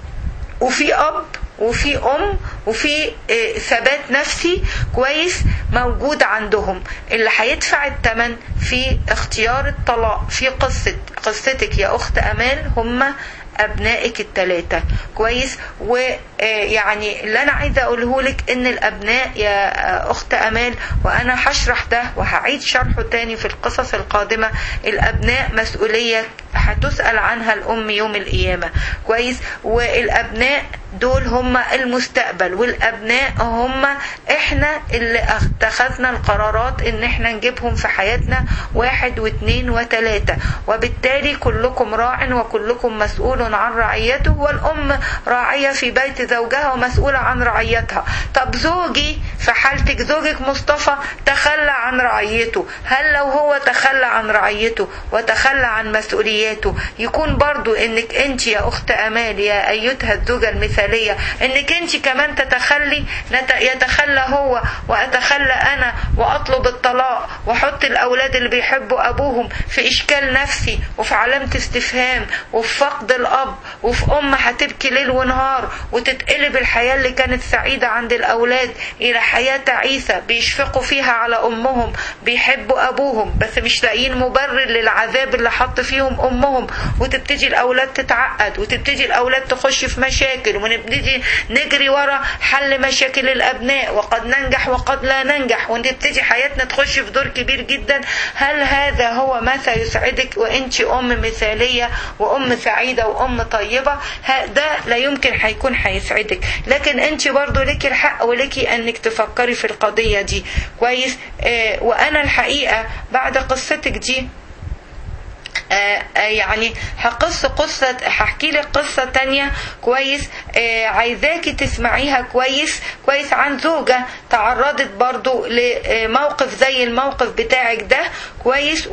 Speaker 1: وفي اب وفي ام وفي ثبات نفسي كويس موجود عندهم اللي هيدفع الثمن في اختيار الطلاق في قصة قصتك يا اخت امال هم ابنائك الثلاثة كويس ويعني اللي انا عايزة اقوله لك ان الابناء يا اخت امال وانا هشرح ده وهعيد شرحه تاني في القصص القادمة الابناء مسؤولية هتسأل عنها الام يوم القيامة كويس والابناء دول هم المستقبل والابناء هم احنا اللي اتخذنا القرارات ان احنا نجيبهم في حياتنا واحد واثنين وثلاثة وبالتالي كلكم راع وكلكم مسؤول عن رعيته والام راعية في بيت زوجها ومسؤولة عن رعيتها طب زوجي في حالتك زوجك مصطفى تخلى عن رعيته هل لو هو تخلى عن رعيته وتخلى عن مسؤولياته يكون برضو انك انت يا اخت امال يا ايتها الزوجة المثالية مثالية انك انت كمان تتخلي نت- يتخلى هو واتخلى انا واطلب الطلاق واحط الاولاد اللي بيحبوا ابوهم في اشكال نفسي وفي علامة استفهام وفي فقد الاب وفي ام هتبكي ليل ونهار وتتقلب الحياة اللي كانت سعيدة عند الاولاد الى حياة تعيسة بيشفقوا فيها على امهم بيحبوا ابوهم بس مش لاقيين مبرر للعذاب اللي حط فيهم امهم وتبتدي الاولاد تتعقد وتبتدي الاولاد تخش في مشاكل ونبتدي نجري ورا حل مشاكل الابناء وقد ننجح وقد لا ننجح ونبتدي حياتنا تخش في دور كبير جدا هل هذا هو ما سيسعدك وانت ام مثاليه وام سعيده وام طيبه ه- ده لا يمكن هيكون هيسعدك لكن انت برضو لك الحق ولك انك تفكري في القضيه دي كويس آه وانا الحقيقه بعد قصتك دي آه، آه، يعني هقص قصة هحكي لك قصة تانية كويس آه، عايزاكي تسمعيها كويس كويس عن زوجة تعرضت برضو لموقف زي الموقف بتاعك ده كويس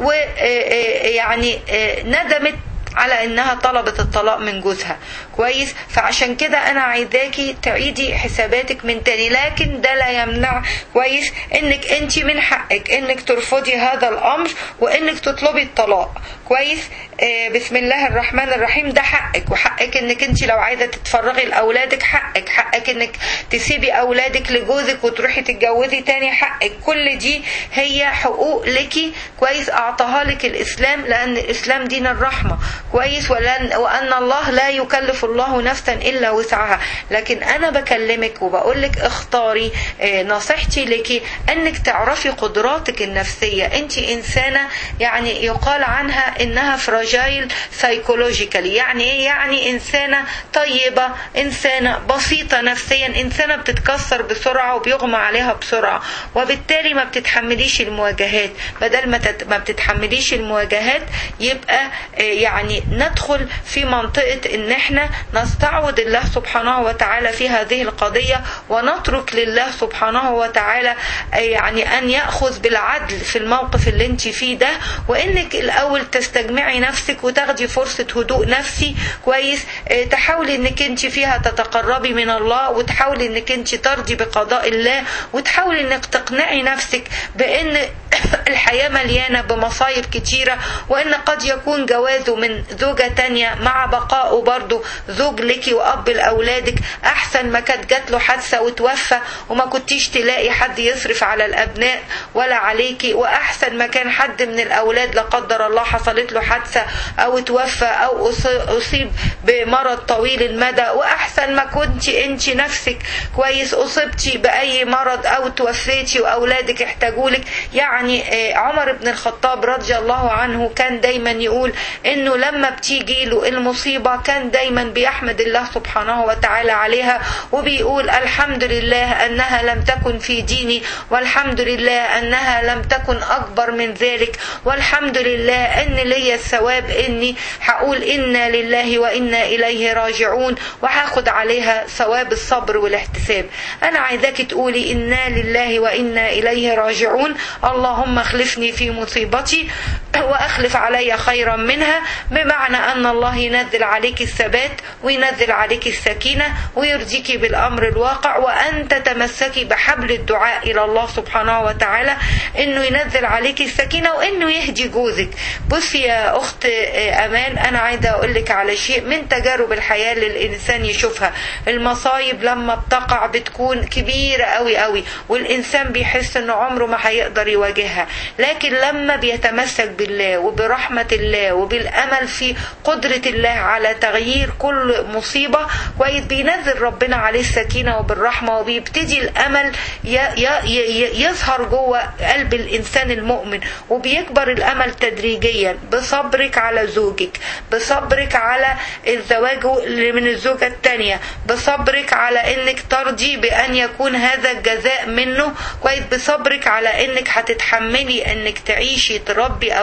Speaker 1: ويعني ندمت على انها طلبت الطلاق من جوزها كويس فعشان كده انا عايزاكي تعيدي حساباتك من تاني لكن ده لا يمنع كويس انك انت من حقك انك ترفضي هذا الامر وانك تطلبي الطلاق كويس آه بسم الله الرحمن الرحيم ده حقك وحقك انك انت لو عايزه تتفرغي لاولادك حقك حقك انك تسيبي اولادك لجوزك وتروحي تتجوزي تاني حقك كل دي هي حقوق لك كويس اعطاها لك الاسلام لان الاسلام دين الرحمه كويس ولن وان الله لا يكلف الله نفسا الا وسعها لكن انا بكلمك وبقول لك اختاري آه، نصيحتي لك انك تعرفي قدراتك النفسيه انت انسانه يعني يقال عنها انها فراجايل سايكولوجيكالي يعني ايه يعني انسانه طيبه انسانه بسيطه نفسيا انسانه بتتكسر بسرعه وبيغمى عليها بسرعه وبالتالي ما بتتحمليش المواجهات بدل ما تت- ما بتتحمليش المواجهات يبقى آه، يعني ندخل في منطقه ان احنا نستعوض الله سبحانه وتعالى في هذه القضيه ونترك لله سبحانه وتعالى آه، يعني ان ياخذ بالعدل في الموقف اللي انت فيه ده وانك الاول تستجمعي نفسك وتاخدي فرصه هدوء نفسي كويس آه، تحاولي انك انت فيها تتقربي من الله وتحاولي انك انت ترضي بقضاء الله وتحاولي انك تقنعي نفسك بان الحياة مليانة بمصايب كتيرة وان قد يكون جوازه من زوجة تانية مع بقائه برضه زوج لك واب لاولادك احسن ما كانت جات له حادثة وتوفى وما كنتيش تلاقي حد يصرف على الابناء ولا عليكي واحسن ما كان حد من الاولاد لا قدر الله حصلت له حادثة او توفى او أص- اصيب بمرض طويل المدى واحسن ما كنت انت نفسك كويس اصبتي باي مرض او توفيتي واولادك احتاجولك يعني آه، عمر بن الخطاب رضي الله عنه كان دايما يقول انه لما بتيجي له المصيبة كان دايما بيحمد الله سبحانه وتعالى عليها وبيقول الحمد لله انها لم تكن في ديني والحمد لله انها لم تكن اكبر من ذلك والحمد لله ان لي الثواب اني هقول انا لله وانا اليه راجعون وهاخد عليها ثواب الصبر والاحتساب انا عايزاكي تقولي انا لله وانا اليه راجعون اللهم اخلفني في مصيبتي واخلف علي خيرا منها بمعنى ان الله ينزل عليك الثبات وينزل عليك السكينه ويرضيك بالامر الواقع وان تتمسكي بحبل الدعاء الى الله سبحانه وتعالى انه ينزل عليك السكينه وانه يهدي جوزك بصي يا اخت امان انا عايزه اقول لك على شيء من تجارب الحياه اللي الانسان يشوفها المصايب لما بتقع بتكون كبيره قوي قوي والانسان بيحس انه عمره ما هيقدر يواجهها لكن لما بيتمسك بالله وبرحمه الله وبالامل في قدره الله على تغيير كل مصيبه كويس بينزل ربنا عليه السكينه وبالرحمه وبيبتدي الامل ي- ي- ي- يظهر جوه قلب الانسان المؤمن وبيكبر الامل تدريجيا بصبرك على زوجك بصبرك على الزواج اللي من الزوجه الثانيه بصبرك على انك ترضي بان يكون هذا الجزاء منه كويس بصبرك على انك هتتحملي انك تعيشي تربي او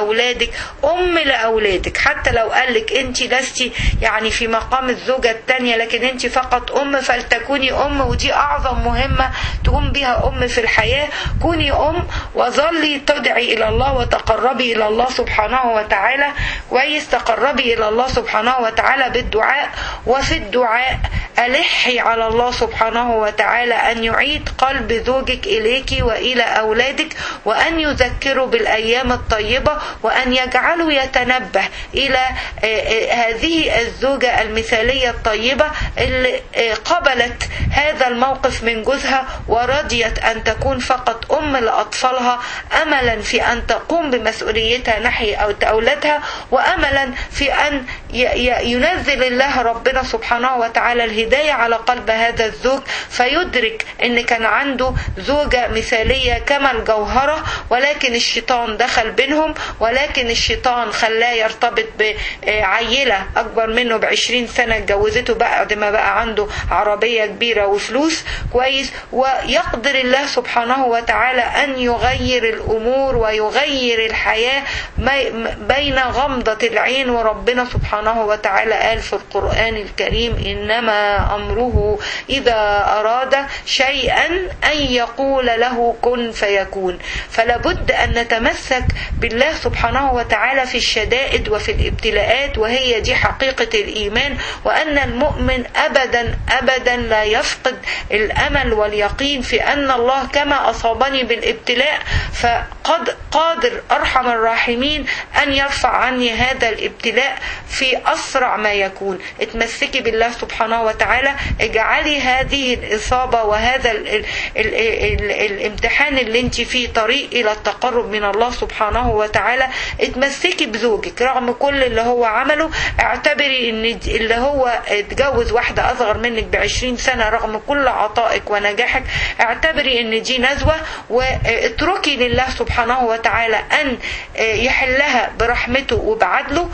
Speaker 1: لاولادك ام لاولادك حتى لو قالك انت لستي يعني في مقام الزوجه الثانيه لكن انت فقط ام فلتكوني ام ودي اعظم مهمه تقوم بها ام في الحياه كوني ام وظلي تدعي الى الله وتقربي الى الله سبحانه وتعالى كويس تقربي الى الله سبحانه وتعالى بالدعاء وفي الدعاء ألحي على الله سبحانه وتعالى أن يعيد قلب زوجك إليك وإلى أولادك وأن يذكروا بالأيام الطيبة وأن يجعلوا يتنبه إلى هذه الزوجة المثالية الطيبة اللي قبلت هذا الموقف من جوزها ورضيت أن تكون فقط أم لأطفالها أملا في أن تقوم بمسؤوليتها نحي أولادها وأملا في أن ينزل الله ربنا سبحانه وتعالى الهداية على قلب هذا الزوج فيدرك ان كان عنده زوجة مثالية كما الجوهرة ولكن الشيطان دخل بينهم ولكن الشيطان خلاه يرتبط بعيلة اكبر منه بعشرين سنة اتجوزته بعد ما بقى عنده عربية كبيرة وفلوس كويس ويقدر الله سبحانه وتعالى ان يغير الامور ويغير الحياة بين غمضة العين وربنا سبحانه وتعالى قال في القرآن الكريم إنما أمره إذا أراد شيئا أن يقول له كن فيكون فلا بد أن نتمسك بالله سبحانه وتعالى في الشدائد وفي الابتلاءات وهي دي حقيقة الإيمان وأن المؤمن أبدا أبدا لا يفقد الأمل واليقين في أن الله كما أصابني بالابتلاء فقد قادر أرحم الراحمين أن يرفع عني هذا الابتلاء في أسرع ما يكون اتمسكي بالله سبحانه وتعالى اجعلي هذه الإصابة وهذا ال ال ال ال الامتحان اللي انت فيه طريق إلى التقرب من الله سبحانه وتعالى اتمسكي بزوجك رغم كل اللي هو عمله اعتبري ان اللي هو اتجوز واحدة أصغر منك بعشرين سنة رغم كل عطائك ونجاحك اعتبري ان دي نزوة واتركي لله سبحانه وتعالى أن يحلها برحمته وبعدله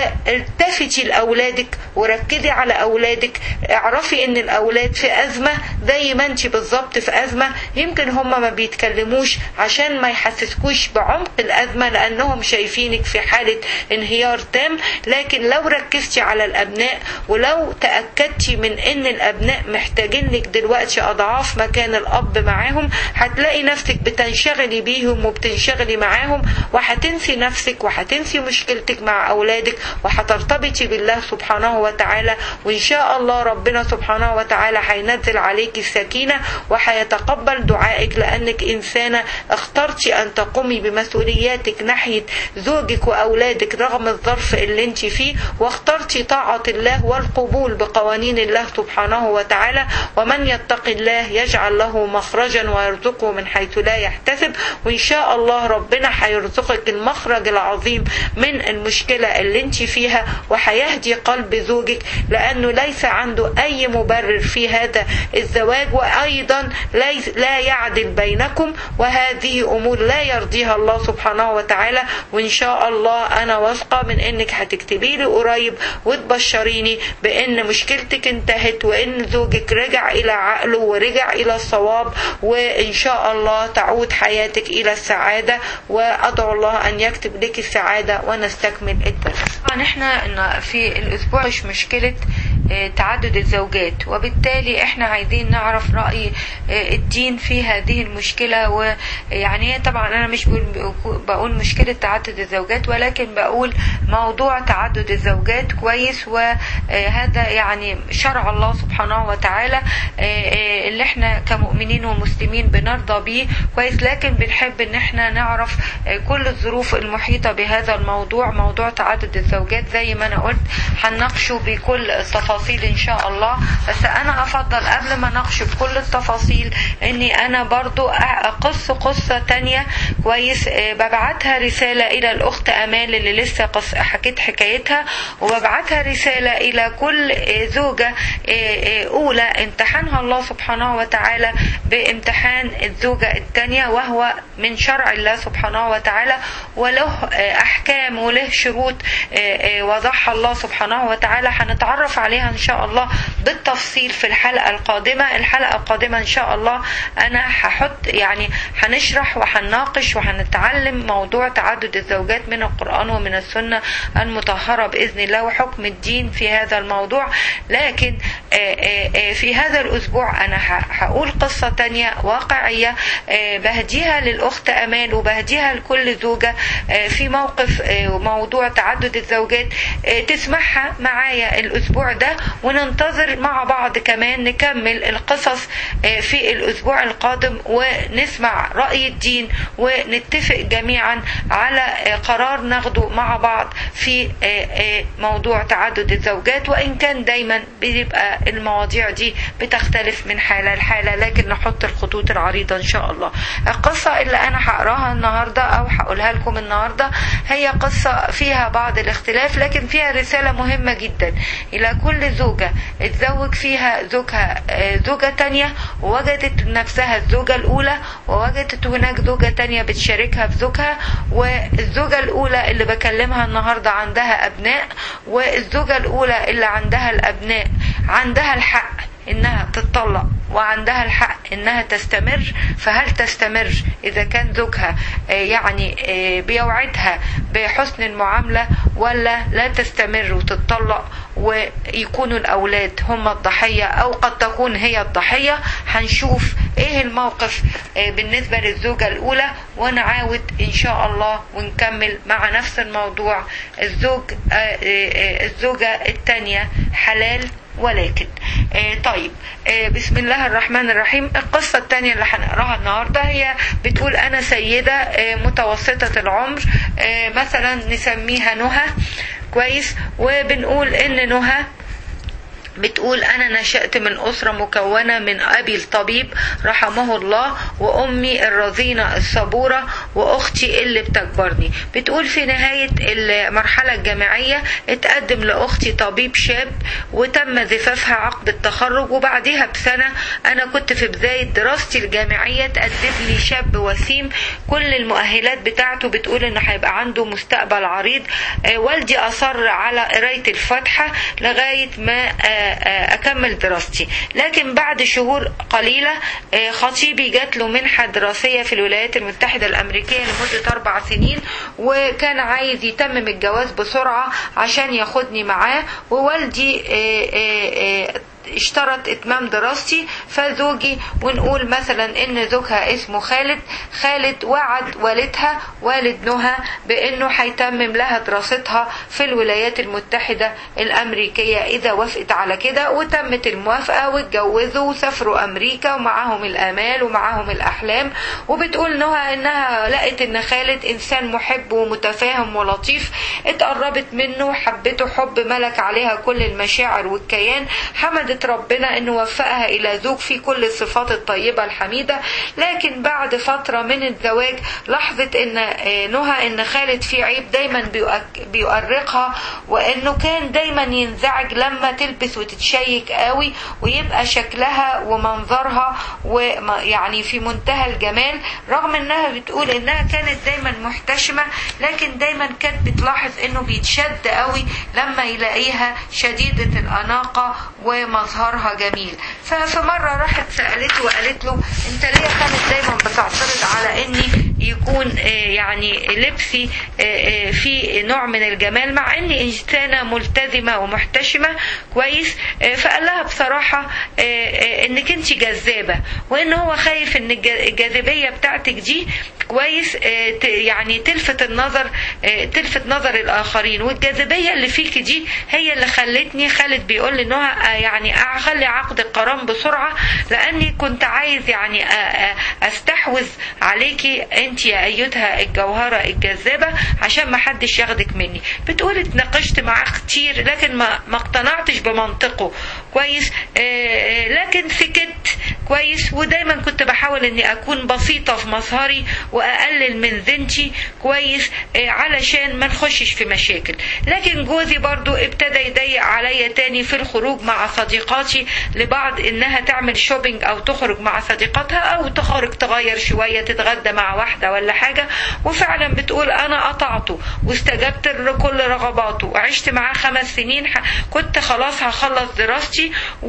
Speaker 1: والتفتي لأولادك وركزي على أولادك اعرفي ان الأولاد في أزمة زي ما انت بالظبط في أزمة يمكن هم ما بيتكلموش عشان ما يحسسكوش بعمق الأزمة لأنهم شايفينك في حالة انهيار تام لكن لو ركزتي على الأبناء ولو تأكدتي من ان الأبناء محتاجين لك دلوقتي أضعاف مكان الأب معاهم هتلاقي نفسك بتنشغلي بيهم وبتنشغلي معاهم وهتنسي نفسك وهتنسي مشكلتك مع أولادك وهترتبطي بالله سبحانه وتعالى وإن شاء الله ربنا سبحانه وتعالى هينزل عليك السكينة وهيتقبل دعائك لأنك إنسانة اخترتي أن تقومي بمسؤولياتك ناحية زوجك وأولادك رغم الظرف اللي انت فيه واخترتي طاعة الله والقبول بقوانين الله سبحانه وتعالى ومن يتق الله يجعل له مخرجا ويرزقه من حيث لا يحتسب وإن شاء الله ربنا هيرزقك المخرج العظيم من المشكلة اللي انت فيها وهيهدي قلب زوجك لأنه ليس عنده أي مبرر في هذا الزواج وأيضا لا يعدل بينكم وهذه أمور لا يرضيها الله سبحانه وتعالى وإن شاء الله أنا واثقة من إنك هتكتبي لي قريب وتبشريني بإن مشكلتك انتهت وإن زوجك رجع إلى عقله ورجع إلى الصواب وإن شاء الله تعود حياتك إلى السعادة وأدعو الله أن يكتب لك السعادة ونستكمل الدرس طبعا احنا في الأسبوع مش مشكلة تعدد الزوجات وبالتالي احنا عايزين نعرف رأي الدين في هذه المشكلة ويعني طبعا انا مش بقول مشكلة تعدد الزوجات ولكن بقول موضوع تعدد الزوجات كويس وهذا يعني شرع الله سبحانه وتعالى اللي احنا كمؤمنين ومسلمين بنرضى بيه كويس لكن بنحب ان احنا نعرف كل الظروف المحيطة بهذا الموضوع موضوع تعدد الزوجات زي ما انا قلت هنناقشه بكل التفاصيل التفاصيل ان شاء الله بس انا افضل قبل ما اناقش بكل التفاصيل اني انا برضو اقص قصة تانية كويس ببعتها رسالة الى الاخت امال اللي لسه قص حكيت حكايتها وببعتها رسالة الى كل زوجة اولى امتحانها الله سبحانه وتعالى بامتحان الزوجة التانية وهو من شرع الله سبحانه وتعالى وله احكام وله شروط وضعها الله سبحانه وتعالى هنتعرف عليها عليها ان شاء الله بالتفصيل في الحلقة القادمة الحلقة القادمة ان شاء الله انا هحط يعني هنشرح وهنناقش وهنتعلم موضوع تعدد الزوجات من القرآن ومن السنة المطهرة بإذن الله وحكم الدين في هذا الموضوع لكن في هذا الأسبوع أنا هقول قصة تانية واقعية بهديها للأخت أمال وبهديها لكل زوجة في موقف موضوع تعدد الزوجات تسمعها معايا الأسبوع ده وننتظر مع بعض كمان نكمل القصص في الأسبوع القادم ونسمع رأي الدين ونتفق جميعا على قرار ناخده مع بعض في موضوع تعدد الزوجات وإن كان دايما بيبقى المواضيع دي بتختلف من حالة لحالة لكن نحط الخطوط العريضة إن شاء الله القصة اللي أنا هقراها النهاردة أو هقولها لكم النهاردة هي قصة فيها بعض الاختلاف لكن فيها رسالة مهمة جدا إلى كل زوجة اتزوج فيها زوجها زوجة تانية ووجدت نفسها الزوجة الأولى ووجدت هناك زوجة تانية بتشاركها في زوجها والزوجة الأولى اللي بكلمها النهاردة عندها أبناء والزوجة الأولى اللي عندها الأبناء عندها الحق انها تتطلق وعندها الحق انها تستمر فهل تستمر اذا كان زوجها يعني بيوعدها بحسن المعامله ولا لا تستمر وتتطلق ويكونوا الاولاد هم الضحيه او قد تكون هي الضحيه هنشوف ايه الموقف بالنسبه للزوجه الاولى ونعاود ان شاء الله ونكمل مع نفس الموضوع الزوج الزوجه الثانيه حلال ولكن آه طيب آه بسم الله الرحمن الرحيم القصة الثانية اللي هنقراها النهاردة هي بتقول أنا سيدة آه متوسطة العمر مثلا نسميها نهى كويس وبنقول إن نهى بتقول أنا نشأت من أسرة مكونة من أبي الطبيب رحمه الله وأمي الرزينة الصبورة وأختي اللي بتكبرني بتقول في نهاية المرحلة الجامعية اتقدم لأختي طبيب شاب وتم زفافها عقد التخرج وبعدها بسنة أنا كنت في بداية دراستي الجامعية تقدم لي شاب وسيم كل المؤهلات بتاعته بتقول إنه هيبقى عنده مستقبل عريض والدي أصر على قراية الفاتحة لغاية ما اكمل دراستي لكن بعد شهور قليله خطيبي جات له منحه دراسيه في الولايات المتحده الامريكيه لمده اربع سنين وكان عايز يتمم الجواز بسرعه عشان ياخدني معاه ووالدي اشترط اتمام دراستي فزوجي ونقول مثلا ان زوجها اسمه خالد خالد وعد والدها والد نهى بانه هيتمم لها دراستها في الولايات المتحدة الامريكية اذا وافقت على كده وتمت الموافقة واتجوزوا وسافروا امريكا ومعاهم الامال ومعاهم الاحلام وبتقول نهى انها لقت ان خالد انسان محب ومتفاهم ولطيف اتقربت منه وحبته حب ملك عليها كل المشاعر والكيان حمدت ربنا انه وفقها الى زوج فيه كل الصفات الطيبة الحميدة لكن بعد فترة من الزواج لاحظت ان نهى ان خالد فيه عيب دايما بيؤرقها وانه كان دايما ينزعج لما تلبس وتتشيك قوي ويبقى شكلها ومنظرها ويعني في منتهى الجمال رغم انها بتقول انها كانت دايما محتشمة لكن دايما كانت بتلاحظ انه بيتشد قوي لما يلاقيها شديدة الاناقة ومظهرها جميل ففي مرة راحت سألته وقالت له انت ليه كانت دايما بتعترض على اني يكون يعني لبسي في نوع من الجمال مع اني انسانه ملتزمه ومحتشمه كويس فقال لها بصراحه انك انت جذابه وان هو خايف ان الجاذبيه بتاعتك دي كويس يعني تلفت النظر تلفت نظر الاخرين والجاذبيه اللي فيك دي هي اللي خلتني خالد بيقول لي انها يعني اخلي عقد القران بسرعه لاني كنت عايز يعني استحوذ عليكي انت يا ايتها الجوهره الجذابه عشان ما حدش ياخدك مني بتقول اتناقشت معاه كتير لكن ما ما اقتنعتش بمنطقه كويس آه لكن سكت كويس ودايما كنت بحاول اني اكون بسيطة في مظهري واقلل من ذنتي كويس آه، علشان ما نخشش في مشاكل لكن جوزي برضو ابتدى يضيق عليا تاني في الخروج مع صديقاتي لبعض انها تعمل شوبينج او تخرج مع صديقاتها او تخرج تغير شوية تتغدى مع واحدة ولا حاجة وفعلا بتقول انا قطعته واستجبت لكل رغباته وعشت معاه خمس سنين ح- كنت خلاص هخلص دراستي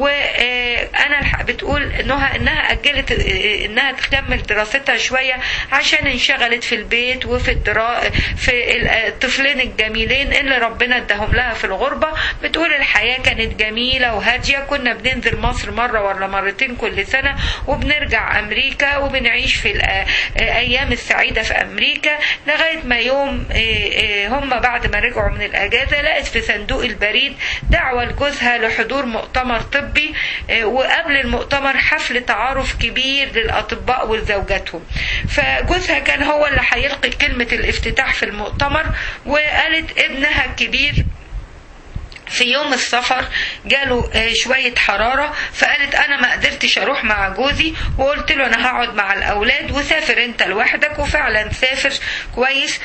Speaker 1: وانا بتقول انها انها اجلت آه، انها تكمل دراستها شويه عشان انشغلت في البيت وفي الدرا في ال- الطفلين الجميلين اللي ربنا اداهم لها في الغربه بتقول الحياه كانت جميله وهاديه كنا بننزل مصر مره ولا مرتين كل سنه وبنرجع امريكا وبنعيش في الايام السعيده في امريكا لغايه ما يوم آه، آه، هم بعد ما رجعوا من الاجازه لقت في صندوق البريد دعوه لجوزها لحضور مؤتمر طبي آه، وقبل المؤتمر حفل تعارف كبير للاطباء ولزوجاتهم فجوزها كان هو اللي هيلقي كلمه الافتتاح في المؤتمر وقالت ابنها الكبير في يوم السفر جاله آه، شوية حرارة فقالت أنا ما قدرتش أروح مع جوزي وقلت له أنا هقعد مع الأولاد وسافر أنت لوحدك وفعلا سافر كويس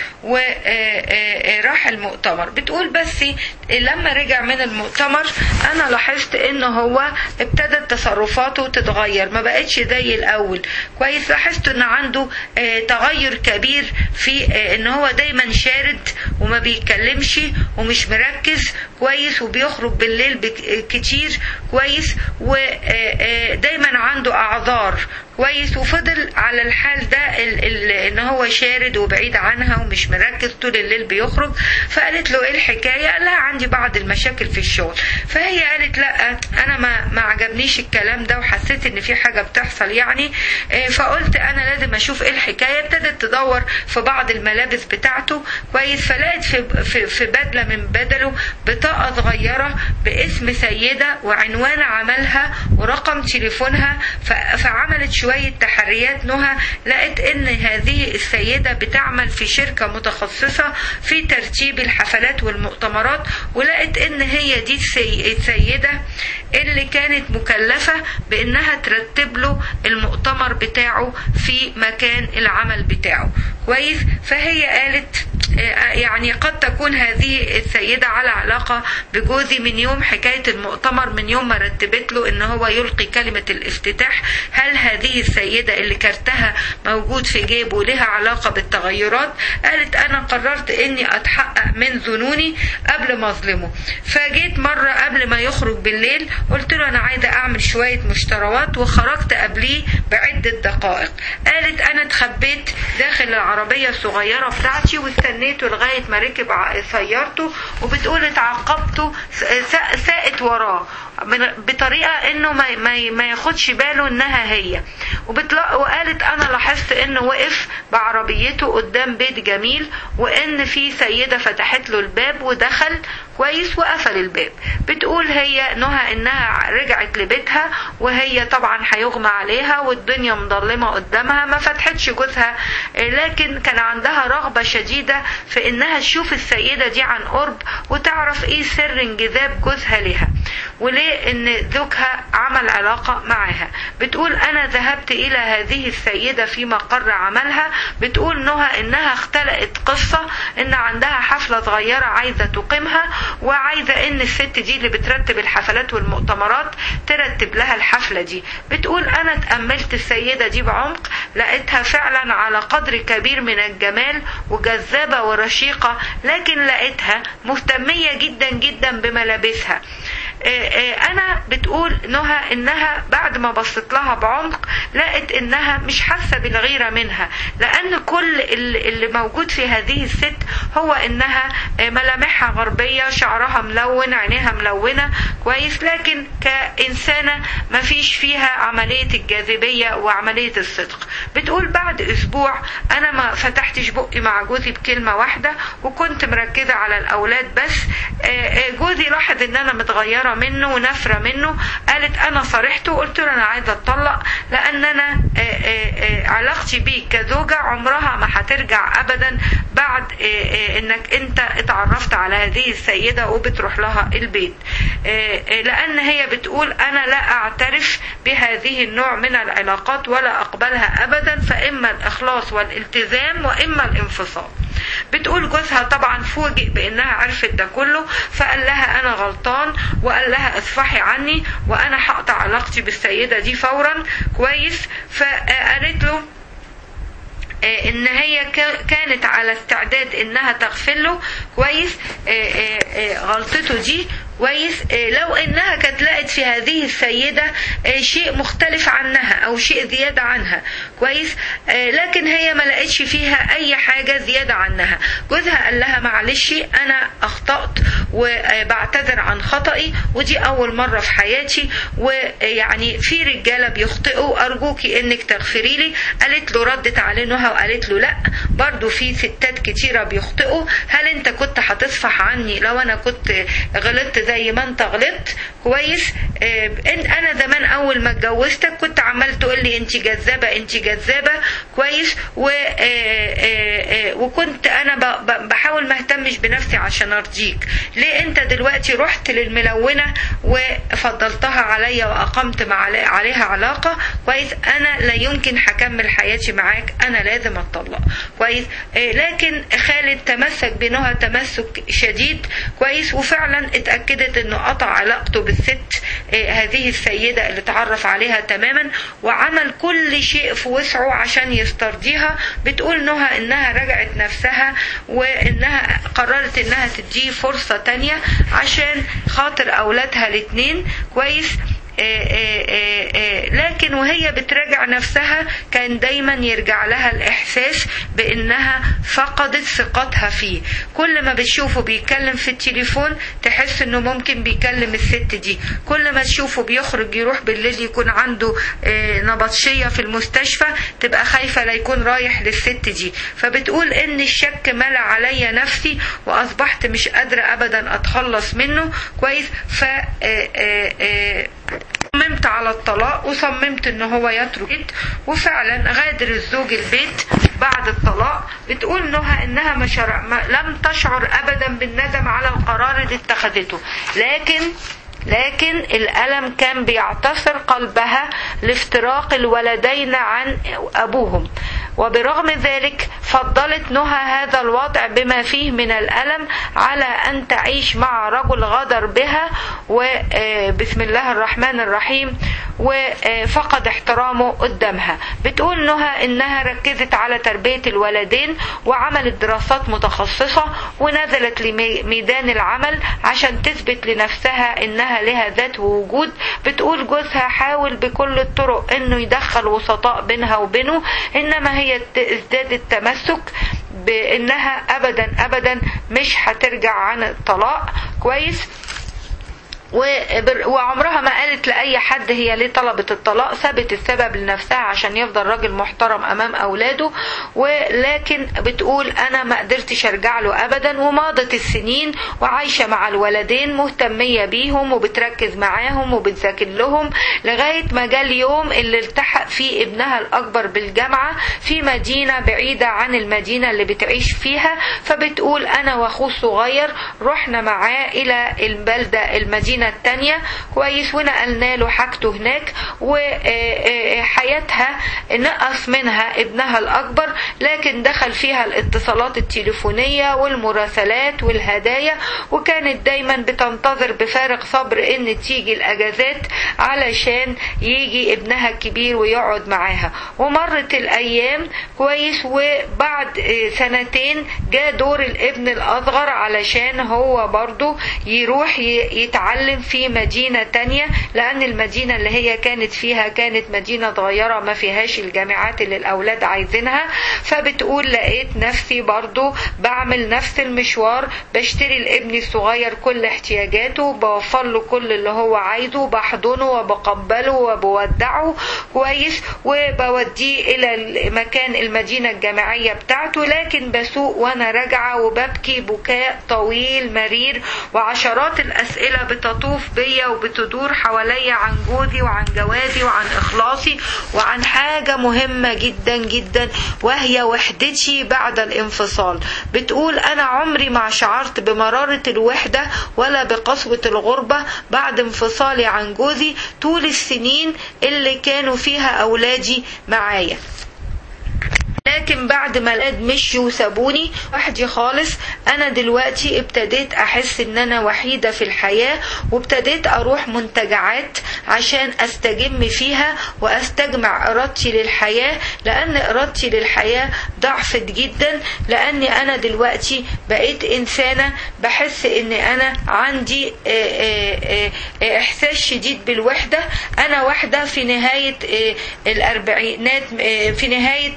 Speaker 1: وراح المؤتمر بتقول بس لما رجع من المؤتمر أنا لاحظت إن هو ابتدت تصرفاته تتغير ما بقتش زي الأول كويس لاحظت إن عنده آه، تغير كبير في آه، إن هو دايما شارد وما بيتكلمش ومش مركز كويس وبيخرج بالليل بك- كتير كويس ودايما عنده اعذار كويس وفضل على الحال ده ال- ال- ان هو شارد وبعيد عنها ومش مركز طول الليل بيخرج فقالت له ايه الحكايه قال لها عندي بعض المشاكل في الشغل فهي قالت لا انا ما ما عجبنيش الكلام ده وحسيت ان في حاجه بتحصل يعني آه، فقلت انا لازم اشوف ايه الحكايه ابتدت تدور في بعض الملابس بتاعته كويس فلقت في في, في بدله من بدله بطاقه صغيره باسم سيده وعنوان عملها ورقم تليفونها ف- فعملت شويه تحريات نهى لقت ان هذه السيده بتعمل في شركه متخصصه في ترتيب الحفلات والمؤتمرات ولقت ان هي دي السي- السيده اللي كانت مكلفه بانها ترتب له المؤتمر بتاعه في مكان العمل بتاعه كويس فهي قالت آه، يعني قد تكون هذه السيدة على علاقة بجوزي من يوم حكاية المؤتمر من يوم ما رتبت له ان هو يلقي كلمة الافتتاح هل هذه السيدة اللي كارتها موجود في جيبه لها علاقة بالتغيرات قالت انا قررت اني اتحقق من ظنوني قبل ما اظلمه فجيت مرة قبل ما يخرج بالليل قلت له انا عايزة اعمل شوية مشتريات وخرجت قبليه بعدة دقائق قالت انا اتخبيت داخل العربية الصغيرة بتاعتي واستنيته لغاية ما ركب ع- سيارته وبتقول اتعقبته س- س- ساقت وراه من- بطريقة انه ما, ما, ما ياخدش باله انها هي وبتلا... وقالت انا لاحظت انه وقف بعربيته قدام بيت جميل وان في سيدة فتحت له الباب ودخل كويس وقفل الباب بتقول هي نهى انها رجعت لبيتها وهي طبعا هيغمى عليها والدنيا مظلمه قدامها ما فتحتش جوزها آه، لكن كان عندها رغبه شديده في انها تشوف السيده دي عن قرب وتعرف ايه سر انجذاب جوزها لها وليه ان زوجها عمل علاقه معاها بتقول انا ذهبت الى هذه السيده في مقر عملها بتقول نهى انها اختلقت قصه ان عندها حفله صغيره عايزه تقيمها وعايزه ان الست دي اللي بترتب الحفلات والمؤتمرات ترتب لها الحفله دي بتقول انا تاملت السيده دي بعمق لقيتها فعلا على قدر كبير من الجمال وجذابه ورشيقه لكن لقيتها مهتميه جدا جدا بملابسها آه، آه، انا بتقول نهى انها بعد ما بصت لها بعمق لقت انها مش حاسه بالغيره منها لان كل اللي اللي موجود في هذه الست هو انها آه، ملامحها غربيه شعرها ملون عينيها ملونه كويس لكن كانسانه ما فيش فيها عمليه الجاذبيه وعمليه الصدق بتقول بعد اسبوع انا ما فتحتش بقي مع جوزي بكلمه واحده وكنت مركزه على الاولاد بس آه، آه، جوزي لاحظ ان انا متغيره متنفرة منه ونفرة منه قالت انا صرحت وقلت له انا عايزة اتطلق لان انا آه، آه، آه، علاقتي بيك كزوجة عمرها ما هترجع ابدا بعد آه، آه، انك انت اتعرفت على هذه السيدة وبتروح لها البيت آه، آه، لان هي بتقول انا لا اعترف بهذه النوع من العلاقات ولا اقبلها ابدا فاما الاخلاص والالتزام واما الانفصال بتقول جوزها طبعا فوجئ بانها عرفت ده كله فقال لها انا غلطان وقال لها اصفحي عني وانا هقطع علاقتي بالسيده دي فورا كويس فقالت له آه، ان هي كا- كانت على استعداد انها تغفر له كويس آه، آه، آه، غلطته دي كويس آه، لو انها كانت لقت في هذه السيده آه، شيء مختلف عنها او شيء زياده عنها كويس آه، لكن هي ما لقتش فيها اي حاجه زياده عنها جوزها قال لها معلش انا اخطات وبعتذر عن خطئي ودي اول مره في حياتي ويعني في رجاله بيخطئوا ارجوكي انك تغفري لي قالت له ردت عليه نهى وقالت له لا برضو في ستات كتيره بيخطئوا هل انت كنت هتصفح عني لو انا كنت غلطت زي ما انت غلطت كويس آه، إن- انا زمان اول ما اتجوزتك كنت عمال تقول لي انت جذابه انت جذابه كويس و آه، آه، آه، وكنت انا ب- ب- بحاول ما اهتمش بنفسي عشان ارضيك ليه انت دلوقتي رحت للملونه وفضلتها عليا واقمت مع عليها علاقه كويس انا لا يمكن هكمل حياتي معاك انا لازم اتطلق كويس آه، لكن خالد تمسك بنهى تمسك شديد كويس وفعلا اتاكدت انه قطع علاقته بالست آه، هذه السيده اللي اتعرف عليها تماما وعمل كل شيء في وسعه عشان يسترضيها بتقول نهى انها رجعت نفسها وانها قررت انها تديه فرصه تانية عشان خاطر اولادها الاثنين كويس آه، آه، آه، آه، لكن وهي بتراجع نفسها كان دايما يرجع لها الإحساس بأنها فقدت ثقتها فيه كل ما بتشوفه بيتكلم في التليفون تحس أنه ممكن بيكلم الست دي كل ما تشوفه بيخرج يروح بالليل يكون عنده آه، نبطشية في المستشفى تبقى خايفة لا يكون رايح للست دي فبتقول ان الشك ملا عليا نفسي واصبحت مش قادرة ابدا اتخلص منه كويس ف آه، آه، آه، صممت على الطلاق وصممت ان هو يترك البيت وفعلا غادر الزوج البيت بعد الطلاق بتقول نهى انها ما شرع ما لم تشعر ابدا بالندم على القرار اللي اتخذته لكن لكن الألم كان بيعتصر قلبها لافتراق الولدين عن أبوهم وبرغم ذلك فضلت نهى هذا الوضع بما فيه من الألم على أن تعيش مع رجل غدر بها وبسم الله الرحمن الرحيم وفقد احترامه قدامها بتقول نهى انها ركزت على تربية الولدين وعملت دراسات متخصصة ونزلت لميدان العمل عشان تثبت لنفسها انها لها ذات ووجود بتقول جوزها حاول بكل الطرق انه يدخل وسطاء بينها وبينه انما هي ازدادت تمسك بانها ابدا ابدا مش هترجع عن الطلاق كويس وعمرها ما قالت لأي حد هي ليه طلبت الطلاق سابت السبب لنفسها عشان يفضل راجل محترم أمام أولاده ولكن بتقول أنا ما قدرتش أرجع له أبدا وماضت السنين وعايشة مع الولدين مهتمية بيهم وبتركز معاهم وبتذاكر لهم لغاية ما جاء اليوم اللي التحق فيه ابنها الأكبر بالجامعة في مدينة بعيدة عن المدينة اللي بتعيش فيها فبتقول أنا وأخوه الصغير رحنا معاه إلى البلدة المدينة المدينة التانية كويس ونقلنا له حاجته هناك وحياتها نقص منها ابنها الأكبر لكن دخل فيها الاتصالات التليفونية والمراسلات والهدايا وكانت دايما بتنتظر بفارغ صبر ان تيجي الاجازات علشان يجي ابنها الكبير ويقعد معاها ومرت الايام كويس وبعد سنتين جاء دور الابن الاصغر علشان هو برضو يروح يتعلم في مدينة تانية لأن المدينة اللي هي كانت فيها كانت مدينة صغيرة ما فيهاش الجامعات اللي الأولاد عايزينها فبتقول لقيت نفسي برضو بعمل نفس المشوار بشتري لابني الصغير كل احتياجاته بوفر له كل اللي هو عايزه بحضنه وبقبله وبودعه كويس وبوديه إلى مكان المدينة الجامعية بتاعته لكن بسوق وأنا راجعة وببكي بكاء طويل مرير وعشرات الأسئلة بتطلع بتطوف بيا وبتدور حواليا عن جوزي وعن جوازي وعن اخلاصي وعن حاجة مهمة جدا جدا وهي وحدتي بعد الانفصال بتقول انا عمري ما شعرت بمرارة الوحدة ولا بقسوة الغربة بعد انفصالي عن جوزي طول السنين اللي كانوا فيها اولادي معايا لكن بعد ما الأولاد مشوا وسابوني وحدي خالص أنا دلوقتي ابتديت أحس إن أنا وحيدة في الحياة وابتديت أروح منتجعات عشان أستجم فيها وأستجمع إرادتي للحياة لأن إرادتي للحياة ضعفت جدا لأني أنا دلوقتي بقيت إنسانة بحس إن أنا عندي إحساس شديد بالوحدة أنا واحدة في نهاية الأربعينات في نهاية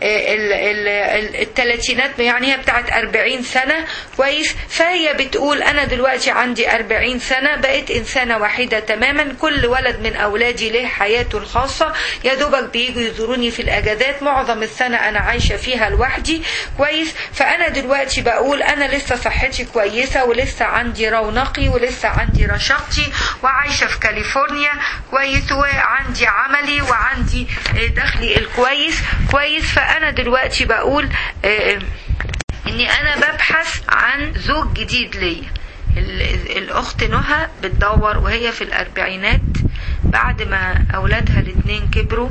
Speaker 1: الثلاثينات يعني هي بتاعت 40 سنة كويس فهي بتقول أنا دلوقتي عندي 40 سنة بقيت إنسانة وحيدة تماما كل ولد من أولادي له حياته الخاصة يا دوبك بييجوا يزوروني في الأجازات معظم السنة أنا عايشة فيها لوحدي كويس فأنا دلوقتي بقول أنا لسه صحتي كويسة ولسه عندي رونقي ولسه عندي رشاقتي وعايشة في كاليفورنيا كويس وعندي عملي وعندي دخلي الكويس كويس فأنا دلوقتي بقول إني أنا ببحث عن زوج جديد ليا الأخت نهى بتدور وهي في الأربعينات بعد ما أولادها الاتنين كبروا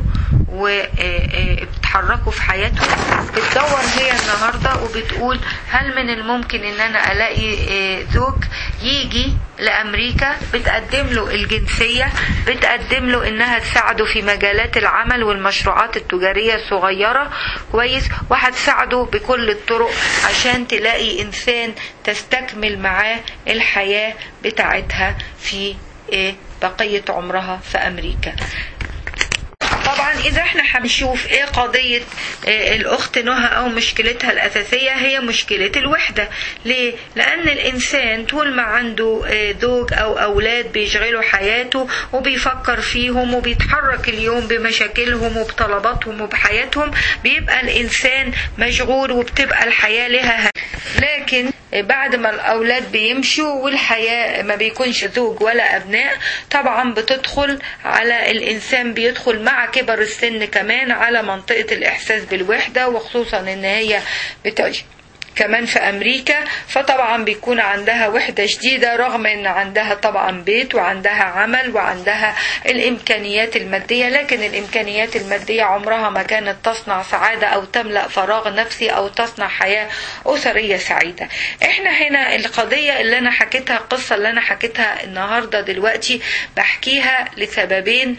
Speaker 1: وبتحركوا في حياتهم بتدور هي النهارده وبتقول هل من الممكن ان انا الاقي زوج يجي لامريكا بتقدم له الجنسيه بتقدم له انها تساعده في مجالات العمل والمشروعات التجاريه الصغيره كويس وهتساعده بكل الطرق عشان تلاقي انسان تستكمل معاه الحياه بتاعتها في بقيه عمرها في امريكا طبعا اذا احنا هنشوف ايه قضية الاخت نهى او مشكلتها الاساسية هي مشكلة الوحدة ليه لان الانسان طول ما عنده زوج او اولاد بيشغلوا حياته وبيفكر فيهم وبيتحرك اليوم بمشاكلهم وبطلباتهم وبحياتهم بيبقى الانسان مشغول وبتبقى الحياة لها لكن بعد ما الاولاد بيمشوا والحياه ما بيكونش زوج ولا ابناء طبعا بتدخل على الانسان بيدخل مع كبر السن كمان على منطقه الاحساس بالوحده وخصوصا ان هي بتعيش كمان في امريكا فطبعا بيكون عندها وحده شديده رغم ان عندها طبعا بيت وعندها عمل وعندها الامكانيات الماديه لكن الامكانيات الماديه عمرها ما كانت تصنع سعاده او تملا فراغ نفسي او تصنع حياه اسريه سعيده احنا هنا القضيه اللي انا حكيتها القصه اللي انا حكيتها النهارده دلوقتي بحكيها لسببين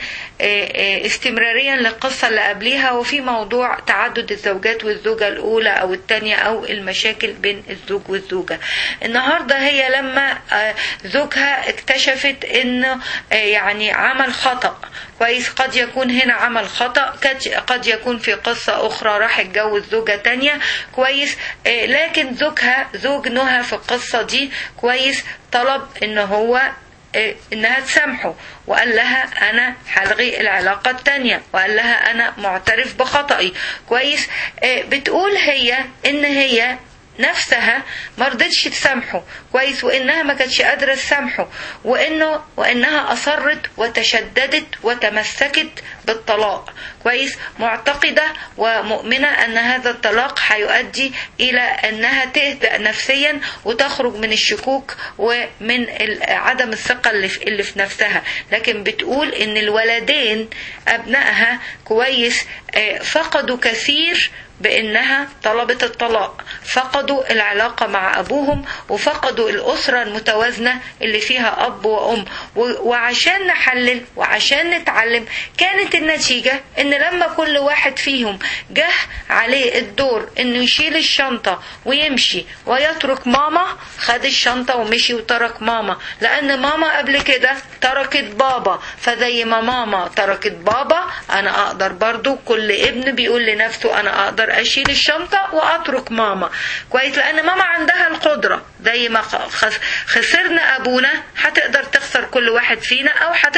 Speaker 1: استمراريا للقصه اللي قبليها وفي موضوع تعدد الزوجات والزوجه الاولى او الثانيه او المشاكل مشاكل بين الزوج والزوجة النهاردة هي لما زوجها اكتشفت انه يعني عمل خطأ كويس قد يكون هنا عمل خطأ قد يكون في قصة أخرى راح يتجوز زوجة تانية كويس لكن زوجها زوج نهى في القصة دي كويس طلب ان هو انها تسامحه وقال لها انا هلغي العلاقة التانية وقال لها انا معترف بخطئي كويس بتقول هي ان هي نفسها ما رضتش تسامحه كويس وانها ما كانتش قادره تسامحه وانه وانها اصرت وتشددت وتمسكت بالطلاق كويس معتقده ومؤمنه ان هذا الطلاق هيؤدي الى انها تهدأ نفسيا وتخرج من الشكوك ومن عدم الثقه اللي في, اللي في نفسها لكن بتقول ان الولدين ابنائها كويس فقدوا كثير بانها طلبت الطلاق فقدوا العلاقة مع ابوهم وفقدوا الاسرة المتوازنة اللي فيها اب وام وعشان نحلل وعشان نتعلم كانت النتيجة ان لما كل واحد فيهم جه عليه الدور انه يشيل الشنطة ويمشي ويترك ماما خد الشنطة ومشي وترك ماما لان ماما قبل كده تركت بابا فزي ما ماما تركت بابا انا اقدر برضو كل ابن بيقول لنفسه انا اقدر اقدر اشيل الشنطة واترك ماما كويس لان ماما عندها القدرة زي ما خسرنا ابونا هتقدر تخسر كل واحد فينا او هتقدر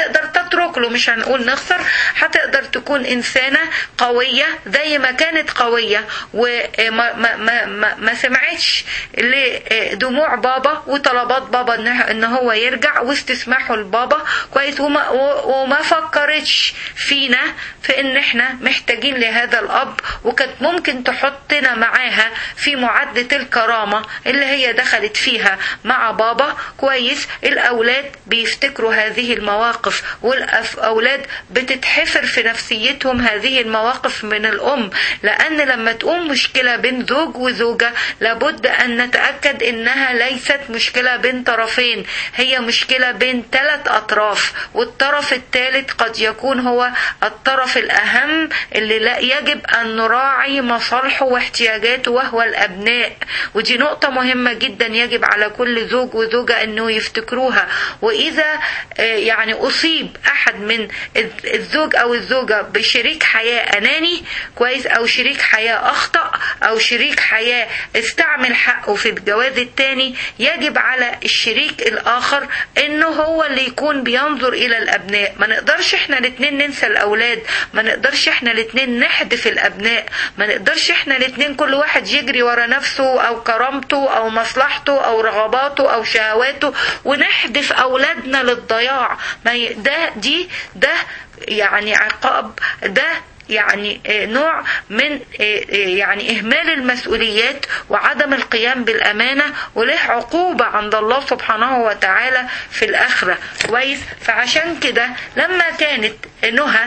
Speaker 1: نترك له مش هنقول نخسر هتقدر تكون إنسانة قوية زي ما كانت قوية وما ما ما ما, ما سمعتش لدموع بابا وطلبات بابا ان هو يرجع واستسماحه لبابا كويس وما, وما فكرتش فينا في ان احنا محتاجين لهذا الاب وكانت ممكن تحطنا معاها في معدة الكرامة اللي هي دخلت فيها مع بابا كويس الاولاد بيفتكروا هذه المواقف والاولاد بتتحفر في نفسيتهم هذه المواقف من الام لان لما تقوم مشكلة بين زوج وزوجة لابد ان نتأكد انها ليست مشكلة بين طرفين هي مشكلة بين ثلاث اطراف والطرف الثالث قد يكون هو الطرف الاهم اللي لا يجب ان نراعي مصالحه واحتياجاته وهو الابناء ودي نقطة مهمة جدا يجب على كل زوج وزوجة انه يفتكروها واذا يعني اصيب احد من الزوج او الزوجة بشريك حياة اناني كويس او شريك حياة اخطأ او شريك حياة استعمل حقه في الجواز الثاني يجب على الشريك الاخر انه هو اللي يكون بينظر الى الابناء ما نقدرش احنا الاثنين ننسى الاولاد ما نقدرش احنا الاثنين نحدف الابناء ما نقدرش احنا الاثنين كل واحد يجري ورا نفسه او كرامته او مصلحته او رغباته او شهواته ونحدف اولادنا للضياع ما ده دي ده يعني عقاب ده يعني نوع من يعني إهمال المسؤوليات وعدم القيام بالأمانة وله عقوبة عند الله سبحانه وتعالى في الآخرة كويس فعشان كده لما كانت نهى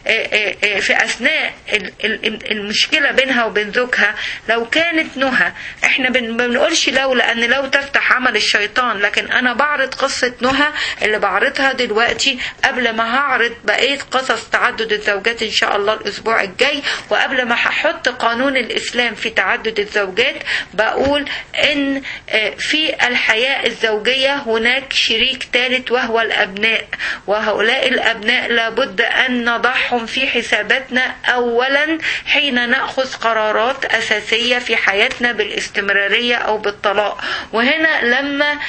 Speaker 1: في اثناء المشكله بينها وبين زوجها لو كانت نهى احنا ما بنقولش لو لان لو تفتح عمل الشيطان لكن انا بعرض قصه نهى اللي بعرضها دلوقتي قبل ما هعرض بقيه قصص تعدد الزوجات ان شاء الله الاسبوع الجاي وقبل ما هحط قانون الاسلام في تعدد الزوجات بقول ان في الحياه الزوجيه هناك شريك ثالث وهو الابناء وهؤلاء الابناء لابد ان نضعهم في حساباتنا اولا حين ناخذ قرارات اساسيه في حياتنا بالاستمراريه او بالطلاق وهنا لما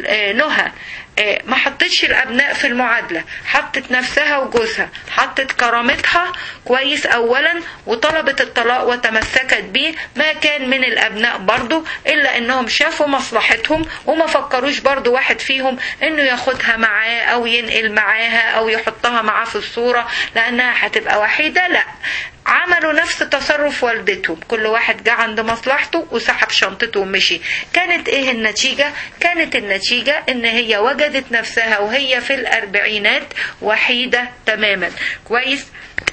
Speaker 1: نهى ما حطتش الابناء في المعادله حطت نفسها وجوزها حطت كرامتها كويس اولا وطلبت الطلاق وتمسكت به ما كان من الابناء برضو الا انهم شافوا مصلحتهم وما فكروش برضو واحد فيهم انه ياخدها معاه او ينقل معاها او يحطها معاه في الصوره لانها هتبقى وحيده لا عملوا نفس تصرف والدتهم كل واحد جه عند مصلحته وسحب شنطته ومشي كانت ايه النتيجة كانت النتيجة ان هي وجدت نفسها وهي في الاربعينات وحيدة تماما كويس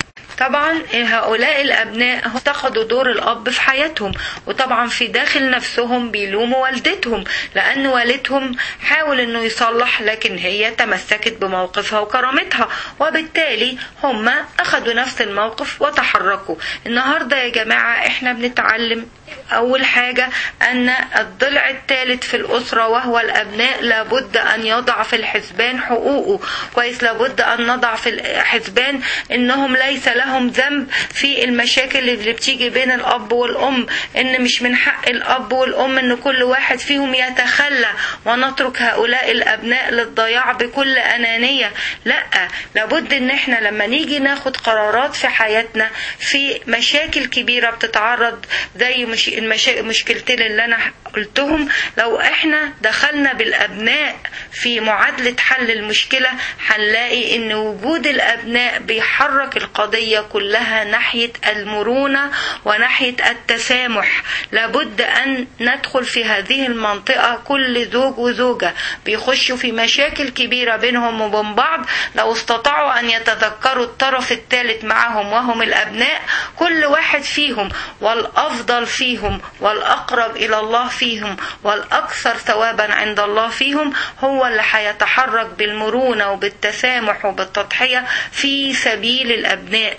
Speaker 1: طبعا هؤلاء الابناء اتخذوا دور الاب في حياتهم وطبعا في داخل نفسهم بيلوموا والدتهم لان والدهم حاول انه يصلح لكن هي تمسكت بموقفها وكرامتها وبالتالي هم اخذوا نفس الموقف وتحركوا النهارده يا جماعه احنا بنتعلم أول حاجة أن الضلع الثالث في الأسرة وهو الأبناء لابد أن يضع في الحسبان حقوقه كويس لابد أن نضع في الحسبان أنهم ليس لهم ذنب في المشاكل اللي بتيجي بين الأب والأم أن مش من حق الأب والأم أن كل واحد فيهم يتخلى ونترك هؤلاء الأبناء للضياع بكل أنانية لا لابد أن احنا لما نيجي ناخد قرارات في حياتنا في مشاكل كبيرة بتتعرض زي مش المشا... مشكلتين اللي انا قلتهم لو احنا دخلنا بالابناء في معادلة حل المشكلة هنلاقي ان وجود الابناء بيحرك القضية كلها ناحية المرونة وناحية التسامح لابد ان ندخل في هذه المنطقة كل زوج وزوجة بيخشوا في مشاكل كبيرة بينهم وبين بعض لو استطاعوا ان يتذكروا الطرف الثالث معهم وهم الابناء كل واحد فيهم والافضل فيهم والاقرب الى الله فيهم والاكثر ثوابا عند الله فيهم هو اللي هيتحرك بالمرونه وبالتسامح وبالتضحيه في سبيل الابناء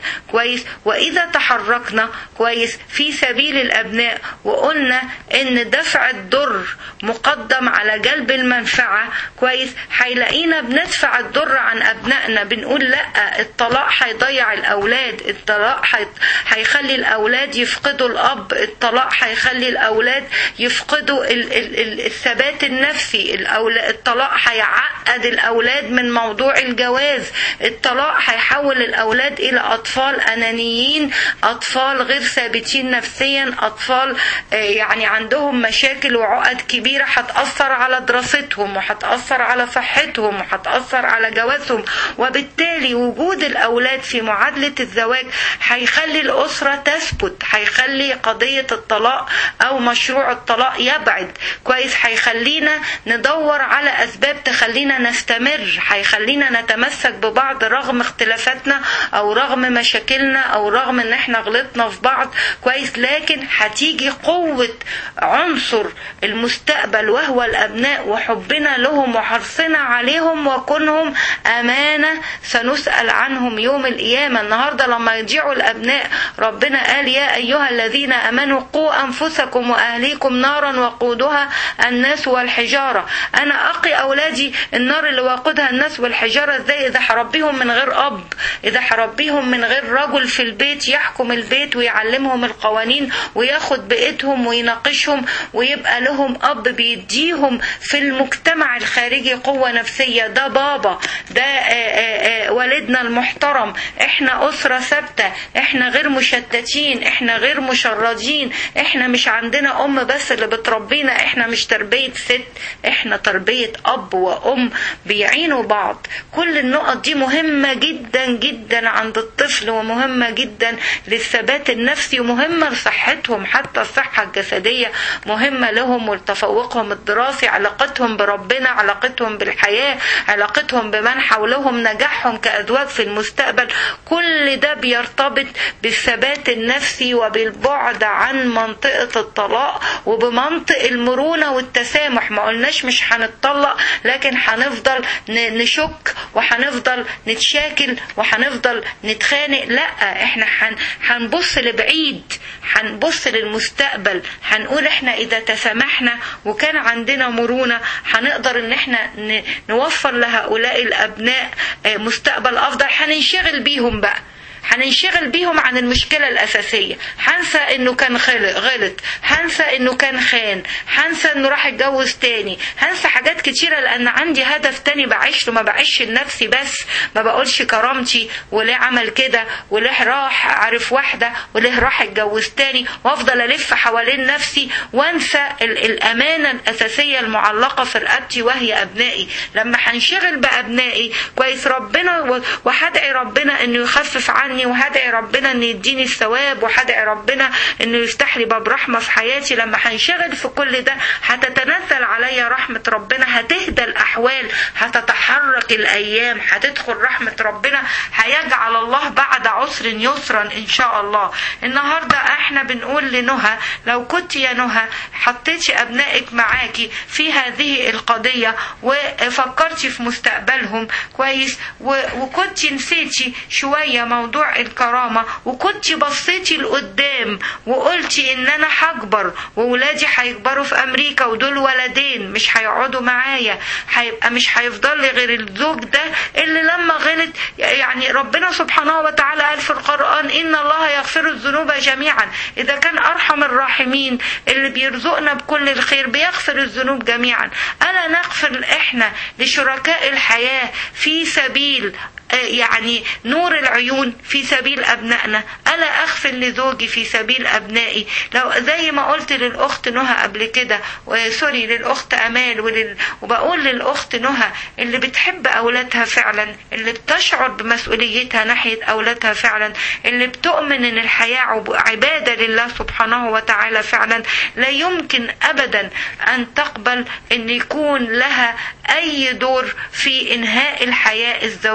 Speaker 1: كويس واذا تحركنا كويس في سبيل الابناء وقلنا ان دفع الضر مقدم على جلب المنفعه كويس هيلاقينا بندفع الضر عن ابنائنا بنقول لا الطلاق هيضيع الاولاد الطلاق هيخلي الاولاد يفقدوا الاب الطلاق هيخلي الاولاد يفقدوا ال ال ال الثبات النفسي الطلاق هيعقد الاولاد من موضوع الجواز الطلاق هيحول الاولاد الى اطفال انانيين اطفال غير ثابتين نفسيا اطفال يعني عندهم مشاكل وعقد كبيره هتاثر على دراستهم وهتاثر على صحتهم وهتاثر على جوازهم وبالتالي وجود الاولاد في معادله الزواج هيخلي الاسره تثبت هيخلي قضيه الطلاق او مشروع الطلاق يبعد كويس هيخلينا ندور على اسباب تخلينا نستمر هيخلينا نتمسك ببعض رغم اختلافاتنا او رغم مشاكلنا او رغم ان احنا غلطنا في بعض كويس لكن هتيجي قوة عنصر المستقبل وهو الابناء وحبنا لهم وحرصنا عليهم وكونهم امانة سنسأل عنهم يوم القيامة النهاردة لما يضيعوا الابناء ربنا قال يا ايها الذين امنوا قوا انفسكم واهليكم نارا وقودها الناس والحجارة انا اقي اولادي النار اللي وقودها الناس والحجارة ازاي اذا هربيهم من غير اب اذا هربيهم من غير رجل في البيت يحكم البيت ويعلمهم القوانين وياخد بإيدهم ويناقشهم ويبقى لهم اب بيديهم في المجتمع الخارجي قوة نفسية ده بابا ده آآ آآ والدنا المحترم احنا اسرة ثابتة احنا غير مشتتين احنا غير مشردين احنا مش عندنا ام بس اللي بتربينا احنا مش تربية ست احنا تربية اب وام بيعينوا بعض كل النقط دي مهمة جدا جدا عند الطفل ومهمة جدا للثبات النفسي ومهمة لصحتهم حتى الصحة الجسدية مهمة لهم ولتفوقهم الدراسي علاقتهم بربنا علاقتهم بالحياة علاقتهم بمن حولهم نجاحهم كأزواج في المستقبل كل ده بيرتبط بالثبات النفسي وبالبعد عن منطقة الطلاق وبمنطق المرونة والتسامح ما قلناش مش هنتطلق لكن هنفضل نشك وهنفضل نتشاكل وهنفضل نتخانق لا احنا هنبص لبعيد هنبص للمستقبل هنقول احنا اذا تسامحنا وكان عندنا مرونة هنقدر ان احنا نوفر لهؤلاء الابناء مستقبل افضل هننشغل بيهم بقى هننشغل بيهم عن المشكلة الأساسية هنسى إنه كان غلط هنسى إنه كان خان هنسى إنه راح يتجوز تاني هنسى حاجات كتيرة لأن عندي هدف تاني بعيش له ما بعيش لنفسي بس ما بقولش كرامتي وليه عمل كده وليه راح عارف واحدة وليه راح يتجوز تاني وأفضل ألف حوالين نفسي وأنسى الأمانة الأساسية المعلقة في رقبتي وهي أبنائي لما هنشغل بأبنائي كويس ربنا وهدعي ربنا إنه يخفف عني عني وهدعي ربنا ان يديني الثواب وهدعي ربنا انه يفتح لي باب رحمه في حياتي لما هنشغل في كل ده هتتنزل عليا رحمه ربنا هتهدى الاحوال هتتحرك الايام هتدخل رحمه ربنا هيجعل الله بعد عسر يسرا ان شاء الله النهارده احنا بنقول لنهى لو كنت يا نهى حطيتي ابنائك معاكي في هذه القضيه وفكرتي في مستقبلهم كويس وكنت نسيتي شويه موضوع موضوع الكرامة وكنت بصيتي لقدام وقلتي ان انا هكبر وولادي هيكبروا في امريكا ودول ولدين مش هيقعدوا معايا هيبقى مش هيفضل لي غير الزوج ده اللي لما غلط يعني ربنا سبحانه وتعالى قال في القرآن ان الله يغفر الذنوب جميعا اذا كان ارحم الراحمين اللي بيرزقنا بكل الخير بيغفر الذنوب جميعا الا نغفر احنا لشركاء الحياة في سبيل يعني نور العيون في سبيل أبنائنا ألا أغفر لزوجي في سبيل أبنائي لو زي ما قلت للأخت نهى قبل كده سوري للأخت أمال ولل... وبقول للأخت نهى اللي بتحب أولادها فعلا اللي بتشعر بمسؤوليتها ناحية أولادها فعلا اللي بتؤمن إن الحياة عبادة لله سبحانه وتعالى فعلا لا يمكن أبدا أن تقبل أن يكون لها أي دور في إنهاء الحياة الزوجية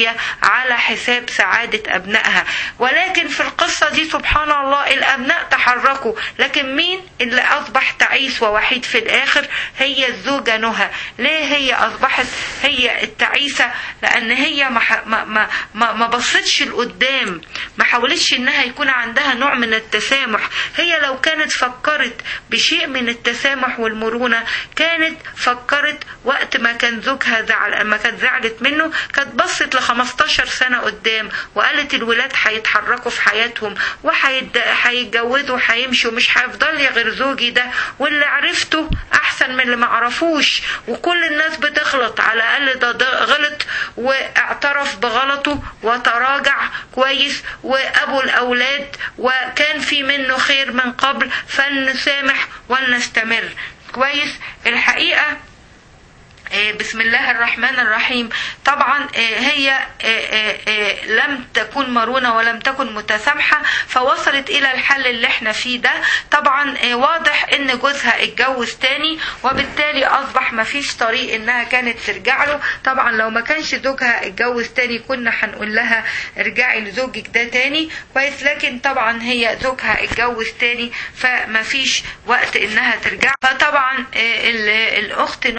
Speaker 1: الدنيا على حساب سعادة أبنائها ولكن في القصة دي سبحان الله الأبناء تحركوا لكن مين اللي أصبح تعيس ووحيد في الآخر هي الزوجة نهى ليه هي أصبحت هي التعيسة لأن هي ما, ما, ما, ما بصتش لقدام ما حاولتش إنها يكون عندها نوع من التسامح هي لو كانت فكرت بشيء من التسامح والمرونة كانت فكرت وقت ما كان زوجها زعل ما كانت زعلت منه كانت بصت ل 15 سنة قدام وقالت الولاد هيتحركوا في حياتهم وهيتجوزوا وهيمشوا مش هيفضل لي غير زوجي ده واللي عرفته احسن من اللي ما عرفوش وكل الناس بتغلط على الاقل ده, ده غلط واعترف بغلطه وتراجع كويس وابو الاولاد وكان في منه خير من قبل فلنسامح ولنستمر كويس الحقيقه بسم الله الرحمن الرحيم طبعا هي لم تكن مرونة ولم تكن متسامحة فوصلت إلى الحل اللي احنا فيه ده طبعا واضح ان جوزها اتجوز تاني وبالتالي أصبح ما فيش طريق انها كانت ترجع له طبعا لو ما كانش زوجها اتجوز تاني كنا هنقول لها ارجعي لزوجك ده تاني كويس لكن طبعا هي زوجها اتجوز تاني فما فيش وقت انها ترجع فطبعا الأخت